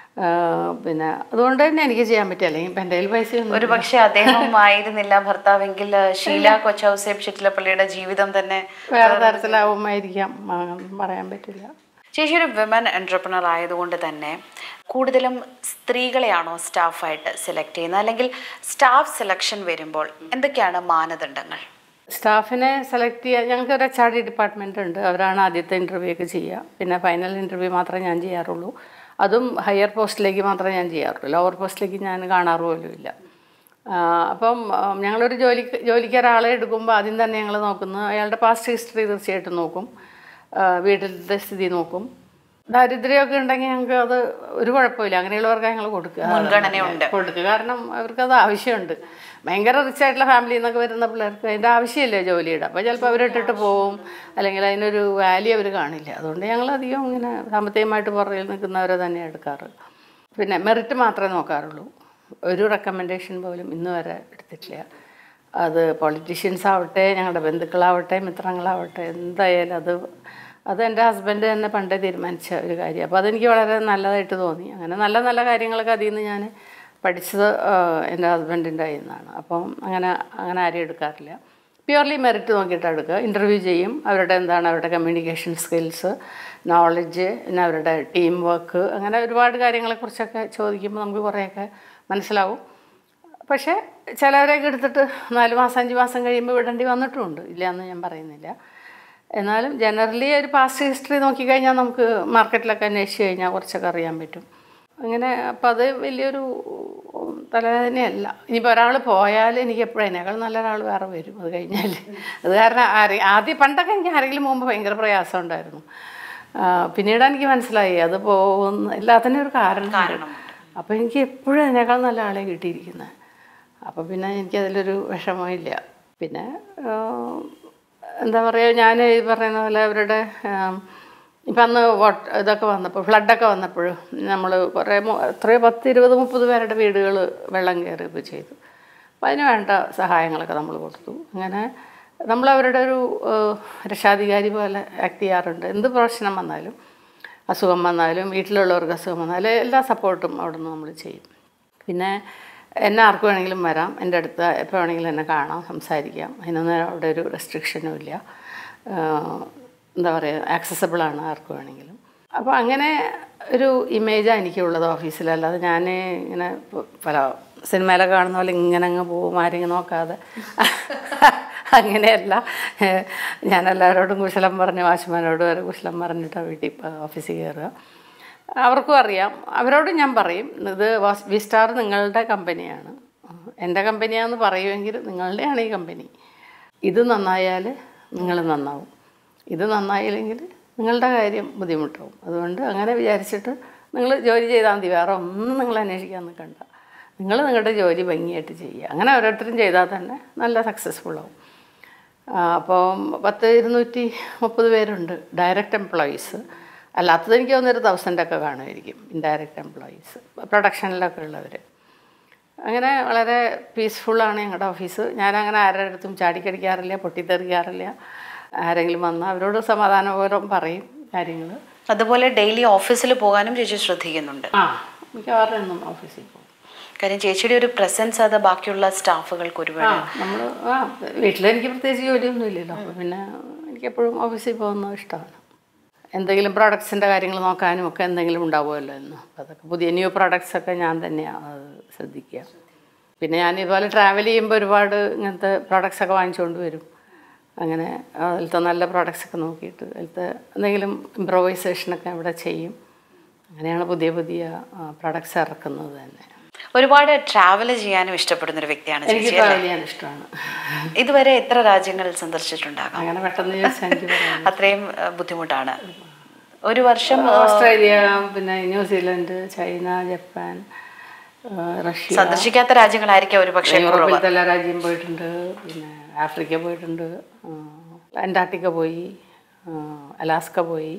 ഏഹ്, പിന്നെ അതുകൊണ്ട് തന്നെ എനിക്ക് ചെയ്യാൻ പറ്റും അല്ലെങ്കിൽ ഇപ്പം എൻ്റെ കയ്യിൽ പൈസ ഒന്നും ഒരു പക്ഷെ അദ്ദേഹം ആയിരുന്നില്ല ഭർത്താവെങ്കിൽ ഷീല കൊച്ചൗസേബ് ചിറ്റിലപ്പള്ളിയുടെ ജീവിതം തന്നെ വേറെ തരത്തിലാവുമായിരിക്കാം ആ, പറയാൻ പറ്റില്ല ചേച്ചി ഒരു വിമൻ എൻ്റർപ്രണർ ആയതുകൊണ്ട് തന്നെ കൂടുതലും സ്ത്രീകളെയാണോ സ്റ്റാഫായിട്ട് സെലക്ട് ചെയ്യുന്നത് അല്ലെങ്കിൽ സ്റ്റാഫ് സെലക്ഷൻ വരുമ്പോൾ എന്തൊക്കെയാണ് മാനദണ്ഡങ്ങൾ സ്റ്റാഫിനെ സെലക്ട് ചെയ്യാൻ ഞങ്ങൾക്ക് ഒരു എച്ച് ആർ ഡി ഡിപ്പാർട്ട്മെൻ്റ് ഉണ്ട് അവരാണ് ആദ്യത്തെ ഇൻ്റർവ്യൂ ഒക്കെ ചെയ്യുക പിന്നെ ഫൈനൽ ഇൻ്റർവ്യൂ മാത്രമേ ഞാൻ ചെയ്യാറുള്ളൂ അതും ഹയർ പോസ്റ്റിലേക്ക് മാത്രമേ ഞാൻ ചെയ്യാറുള്ളൂ ലോവർ പോസ്റ്റിലേക്ക് ഞാൻ കാണാറ് പോലും ഇല്ല ആ, അപ്പം ആ, ഞങ്ങളൊരു ജോലി ജോലിക്ക് ഒരാളെ എടുക്കുമ്പോൾ ആദ്യം തന്നെ ഞങ്ങൾ നോക്കുന്നത് അയാളുടെ പാസ്റ്റ് ഹിസ്റ്ററി തീർച്ചയായിട്ടും നോക്കും ആ, വീട്ടിലത്തെ സ്ഥിതി നോക്കും ദാരിദ്ര്യമൊക്കെ ഉണ്ടെങ്കിൽ ഞങ്ങൾക്ക് അത് ഒരു കുഴപ്പമില്ല അങ്ങനെയുള്ളവർക്ക് ഞങ്ങൾ കൊടുക്കുക മുൻഗണനയുണ്ട്. കൊടുക്കുക കാരണം അവർക്കത് ആവശ്യമുണ്ട് ഭയങ്കര റിച്ച് ആയിട്ടുള്ള ഫാമിലിയിൽ നിന്നൊക്കെ വരുന്ന പിള്ളേർക്ക് അതിൻ്റെ ആവശ്യമില്ല ജോലിയുടെ അപ്പോൾ ചിലപ്പോൾ അവരിട്ടിട്ട് പോവും അല്ലെങ്കിൽ അതിനൊരു വാല്യൂ അവർ കാണില്ല അതുകൊണ്ട് ഞങ്ങൾ അധികം ഇങ്ങനെ സാമ്പത്തികമായിട്ട് പുറകിൽ നിൽക്കുന്നവരെ തന്നെ എടുക്കാറ് പിന്നെ മെറിറ്റ് മാത്രമേ നോക്കാറുള്ളൂ ഒരു റെക്കമെൻഡേഷൻ പോലും ഇന്ന് വരെ എടുത്തിട്ടില്ല അത് പൊളിറ്റീഷ്യൻസ് ആവട്ടെ ഞങ്ങളുടെ ബന്ധുക്കളാവട്ടെ മിത്രങ്ങളാവട്ടെ എന്തായാലും അത് അത് എൻ്റെ ഹസ്ബൻഡ് തന്നെ പണ്ടേ തീരുമാനിച്ച ഒരു കാര്യം അപ്പോൾ അതെനിക്ക് വളരെ നല്ലതായിട്ട് തോന്നി അങ്ങനെ നല്ല നല്ല കാര്യങ്ങളൊക്കെ അതിൽ നിന്ന് ഞാൻ പഠിച്ചത് ആ, എൻ്റെ ഹസ്ബൻഡിൻ്റെ കയ്യിൽ നിന്നാണ് അപ്പം അങ്ങനെ അങ്ങനെ ആരെയും എടുക്കാറില്ല പ്യുവർലി മെറിറ്റ് നോക്കിയിട്ട് എടുക്കുക ഇൻ്റർവ്യൂ ചെയ്യും അവരുടെ എന്താണ് അവരുടെ കമ്മ്യൂണിക്കേഷൻ സ്കിൽസ് നോളജ് പിന്നെ അവരുടെ ടീം വർക്ക് അങ്ങനെ ഒരുപാട് കാര്യങ്ങളെക്കുറിച്ചൊക്കെ ചോദിക്കുമ്പോൾ നമുക്ക് കുറേയൊക്കെ മനസ്സിലാവും പക്ഷേ ചിലവരെയൊക്കെ എടുത്തിട്ട് നാല് മാസം അഞ്ച് മാസം കഴിയുമ്പോൾ വിടേണ്ടി വന്നിട്ടുമുണ്ട് ഇല്ല എന്ന് ഞാൻ പറയുന്നില്ല എന്നാലും ജനറലി ഒരു പാസ്റ്റ് ഹിസ്റ്ററി നോക്കിക്കഴിഞ്ഞാൽ നമുക്ക് മാർക്കറ്റിലൊക്കെ അന്വേഷിച്ച് കഴിഞ്ഞാൽ കുറച്ചൊക്കെ അറിയാൻ പറ്റും അങ്ങനെ അപ്പോൾ അത് വലിയൊരു തലവേദനയല്ല ഇനിയിപ്പോൾ ഒരാൾ പോയാൽ എനിക്ക് എപ്പോഴും അതിനേക്കാൾ നല്ല ഒരാൾ വേറെ വരും അത് കഴിഞ്ഞാൽ അത് കാരണം ആരെ ആദ്യം പണ്ടൊക്കെ എനിക്ക് ആരെങ്കിലും മുമ്പ് ഭയങ്കര പ്രയാസം ഉണ്ടായിരുന്നു ആ, പിന്നീട് എനിക്ക് മനസ്സിലായി അത് പോകുന്ന എല്ലാത്തിനും ഒരു കാരണം കാരണം. അപ്പോൾ എനിക്ക് എപ്പോഴും അതിനേക്കാൾ നല്ല ആളെ കിട്ടിയിരിക്കുന്നത് അപ്പോൾ പിന്നെ എനിക്കതിലൊരു വിഷമമില്ല പിന്നെ ആ, എന്താ പറയുക ഞാൻ ഈ പറയുന്ന പോലെ അവരുടെ ഇപ്പം അന്ന് വോട്ട് ഇതൊക്കെ വന്നപ്പോൾ ഫ്ലഡൊക്കെ വന്നപ്പോൾ നമ്മൾ കുറേ മു- എത്രയോ പത്ത് ഇരുപത് മുപ്പത് പേരുടെ വീടുകൾ വെള്ളം കയറുകയൊക്കെ ചെയ്തു അപ്പം അതിന് വേണ്ട സഹായങ്ങളൊക്കെ നമ്മൾ കൊടുത്തു അങ്ങനെ നമ്മൾ അവരുടെ ഒരു ഏഹ്, രക്ഷാധികാരി പോലെ ആക്ട് ചെയ്യാറുണ്ട് എന്ത് പ്രശ്നം വന്നാലും അസുഖം വന്നാലും വീട്ടിലുള്ളവർക്ക് അസുഖം വന്നാലും എല്ലാ സപ്പോർട്ടും അവിടെ നിന്ന് നമ്മൾ ചെയ്യും പിന്നെ എന്നെ ആർക്ക് വേണമെങ്കിലും വരാം എൻ്റെ അടുത്ത് എപ്പോൾ വേണമെങ്കിലും എന്നെ കാണാം സംസാരിക്കാം അതിനൊന്നും അവിടെ ഒരു റെസ്ട്രിക്ഷനും ഇല്ല ആഹ് എന്താ പറയുക ആക്സസബിളാണ് ആർക്ക് വേണമെങ്കിലും അപ്പോൾ അങ്ങനെ ഒരു ഇമേജാണ് എനിക്കുള്ളത് ഓഫീസിൽ അല്ലാതെ ഞാൻ ഇങ്ങനെ പ- പല സിനിമയിലൊക്കെ കാണുന്ന പോലെ ഇങ്ങനെ അങ്ങ് പോകും ആരെങ്കിലും നോക്കാതെ അങ്ങനെയല്ല ഏഹ് ഞാൻ എല്ലാവരോടും കുശലം പറഞ്ഞ് വാച്ച്മാനോട് വരെ കുശലം പറഞ്ഞിട്ടാണ് വീട്ടിൽ പ- ഓഫീസിൽ കയറുക അവർക്കും അറിയാം അവരോട് ഞാൻ പറയും ഇത് വാസ്- വി സ്റ്റാർ നിങ്ങളുടെ കമ്പനിയാണ് എൻ്റെ കമ്പനിയാണെന്ന് പറയുമെങ്കിൽ നിങ്ങളുടെയാണ് ഈ കമ്പനി ഇത് നന്നായാൽ നിങ്ങൾ നന്നാവും ഇത് നന്നായില്ലെങ്കിൽ നിങ്ങളുടെ കാര്യം ബുദ്ധിമുട്ടാവും അതുകൊണ്ട് അങ്ങനെ വിചാരിച്ചിട്ട് നിങ്ങൾ ജോലി ചെയ്താൽ മതി വേറെ ഒന്നും നിങ്ങൾ അന്വേഷിക്കാൻ നിൽക്കണ്ട നിങ്ങൾ നിങ്ങളുടെ ജോലി ഭംഗിയായിട്ട് ചെയ്യുക അങ്ങനെ ഓരോരുത്തരും ചെയ്താൽ തന്നെ നല്ല സക്സസ്ഫുൾ ആവും ആ, അപ്പം പത്ത് ഇരുന്നൂറ്റി മുപ്പത് പേരുണ്ട് ഡയറക്റ്റ് എംപ്ലോയീസ് അല്ലാത്തത് എനിക്ക് തോന്നുന്നൊരു തൗസൻഡൊക്കെ കാണുമായിരിക്കും ഇൻഡയറക്റ്റ് എംപ്ലോയീസ് പ്രൊഡക്ഷനിലൊക്കെ ഉള്ളവർ അങ്ങനെ വളരെ പീസ്ഫുള്ളാണ് ഞങ്ങളുടെ ഓഫീസ് ഞാനങ്ങനെ ആരുടെ അടുത്തും ചാടിക്കടിക്കാറില്ല പൊട്ടിത്തെറിക്കാറില്ല ആരെങ്കിലും വന്നാൽ അവരോട് സമാധാനപൂർവ്വം പറയും കാര്യങ്ങൾ അതുപോലെ ഡെയിലി ഓഫീസിൽ പോകാനും ചേച്ചി ശ്രദ്ധിക്കുന്നുണ്ട് ആ മിക്കവാറും എന്നും ഓഫീസിൽ പോകും കാര്യം ചേച്ചിയുടെ ഒരു പ്രസൻസ് അത് ബാക്കിയുള്ള സ്റ്റാഫുകൾക്ക് ആ ഒരുപാട് നമ്മൾ ആ വീട്ടിലെനിക്ക് പ്രത്യേകിച്ച് ജോലിയൊന്നും ഇല്ലല്ലോ അപ്പോൾ പിന്നെ എനിക്കെപ്പോഴും ഓഫീസിൽ പോകുന്നത് ഇഷ്ടമാണ് എന്തെങ്കിലും പ്രോഡക്ട്സിൻ്റെ കാര്യങ്ങൾ നോക്കാനും ഒക്കെ എന്തെങ്കിലും ഉണ്ടാവുമല്ലോ എന്ന് അപ്പോൾ അതൊക്കെ പുതിയ ന്യൂ പ്രോഡക്ട്സ് ഒക്കെ ഞാൻ തന്നെയാണ് അത് ശ്രദ്ധിക്കുക പിന്നെ ഞാൻ ഇതുപോലെ ട്രാവൽ ചെയ്യുമ്പോൾ ഒരുപാട് ഇങ്ങനത്തെ പ്രോഡക്ട്സ് ഒക്കെ വാങ്ങിച്ചുകൊണ്ട് വരും അങ്ങനെ അതിലത്തെ നല്ല പ്രോഡക്ട്സ് ഒക്കെ നോക്കിയിട്ട് അതിലത്തെ എന്തെങ്കിലും ഇമ്പ്രവൈസേഷനൊക്കെ അവിടെ ചെയ്യും അങ്ങനെയാണ് പുതിയ പുതിയ പ്രോഡക്ട്സ് ഇറക്കുന്നത് തന്നെ ഒരുപാട് ട്രാവൽ ചെയ്യാനും ഇഷ്ടപ്പെടുന്ന ഒരു വ്യക്തിയാണ് എനിക്ക് ചേച്ചി ട്രാവൽ ചെയ്യാൻ ഇഷ്ടമാണ് ഇതുവരെ എത്ര രാജ്യങ്ങൾ സന്ദർശിച്ചിട്ടുണ്ടാകാം അങ്ങനെ പെട്ടെന്ന് ചോദിച്ചാൽ എനിക്ക് പറയാം അത്രയും ഏഹ്, ബുദ്ധിമുട്ടാണ് ഒരു വർഷം ഓസ്ട്രേലിയ പിന്നെ ന്യൂസിലൻഡ് ചൈന ജപ്പാൻ ആ, റഷ്യ സന്ദർശിക്കാത്ത രാജ്യങ്ങളായിരിക്കും ഒരു പക്ഷേ യൂറോപ്പിലത്തെ എല്ലാ രാജ്യം പോയിട്ടുണ്ട് പിന്നെ ആഫ്രിക്ക പോയിട്ടുണ്ട് ആ, അന്റാർട്ടിക്ക പോയി ആ, അലാസ്ക പോയി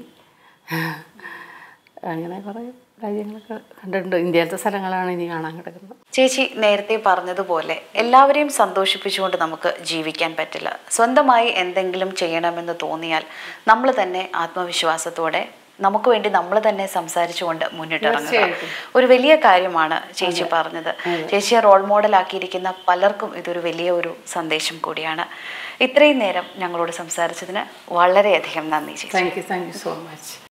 അങ്ങനെ കുറേ രാജ്യങ്ങളൊക്കെ കണ്ടിട്ടുണ്ട് ഇന്ത്യയിലത്തെ സ്ഥലങ്ങളാണ് ഇനി കാണാൻ കിടക്കുന്നത് ചേച്ചി നേരത്തെ പറഞ്ഞതുപോലെ എല്ലാവരെയും സന്തോഷിപ്പിച്ചുകൊണ്ട് നമുക്ക് ജീവിക്കാൻ പറ്റില്ല സ്വന്തമായി എന്തെങ്കിലും ചെയ്യണമെന്ന് തോന്നിയാൽ നമ്മൾ തന്നെ ആത്മവിശ്വാസത്തോടെ നമുക്ക് വേണ്ടി നമ്മൾ തന്നെ സംസാരിച്ചുകൊണ്ട് മുന്നിട്ടിറങ്ങുക ഒരു വലിയ കാര്യമാണ് ചേച്ചി പറഞ്ഞത് ചേച്ചിയെ റോൾ മോഡലാക്കിയിരിക്കുന്ന പലർക്കും ഇതൊരു വലിയ ഒരു സന്ദേശം കൂടിയാണ് ഇത്രയും നേരം ഞങ്ങളോട് സംസാരിച്ചതിന് വളരെയധികം നന്ദി ചേച്ചി thank you thank you so much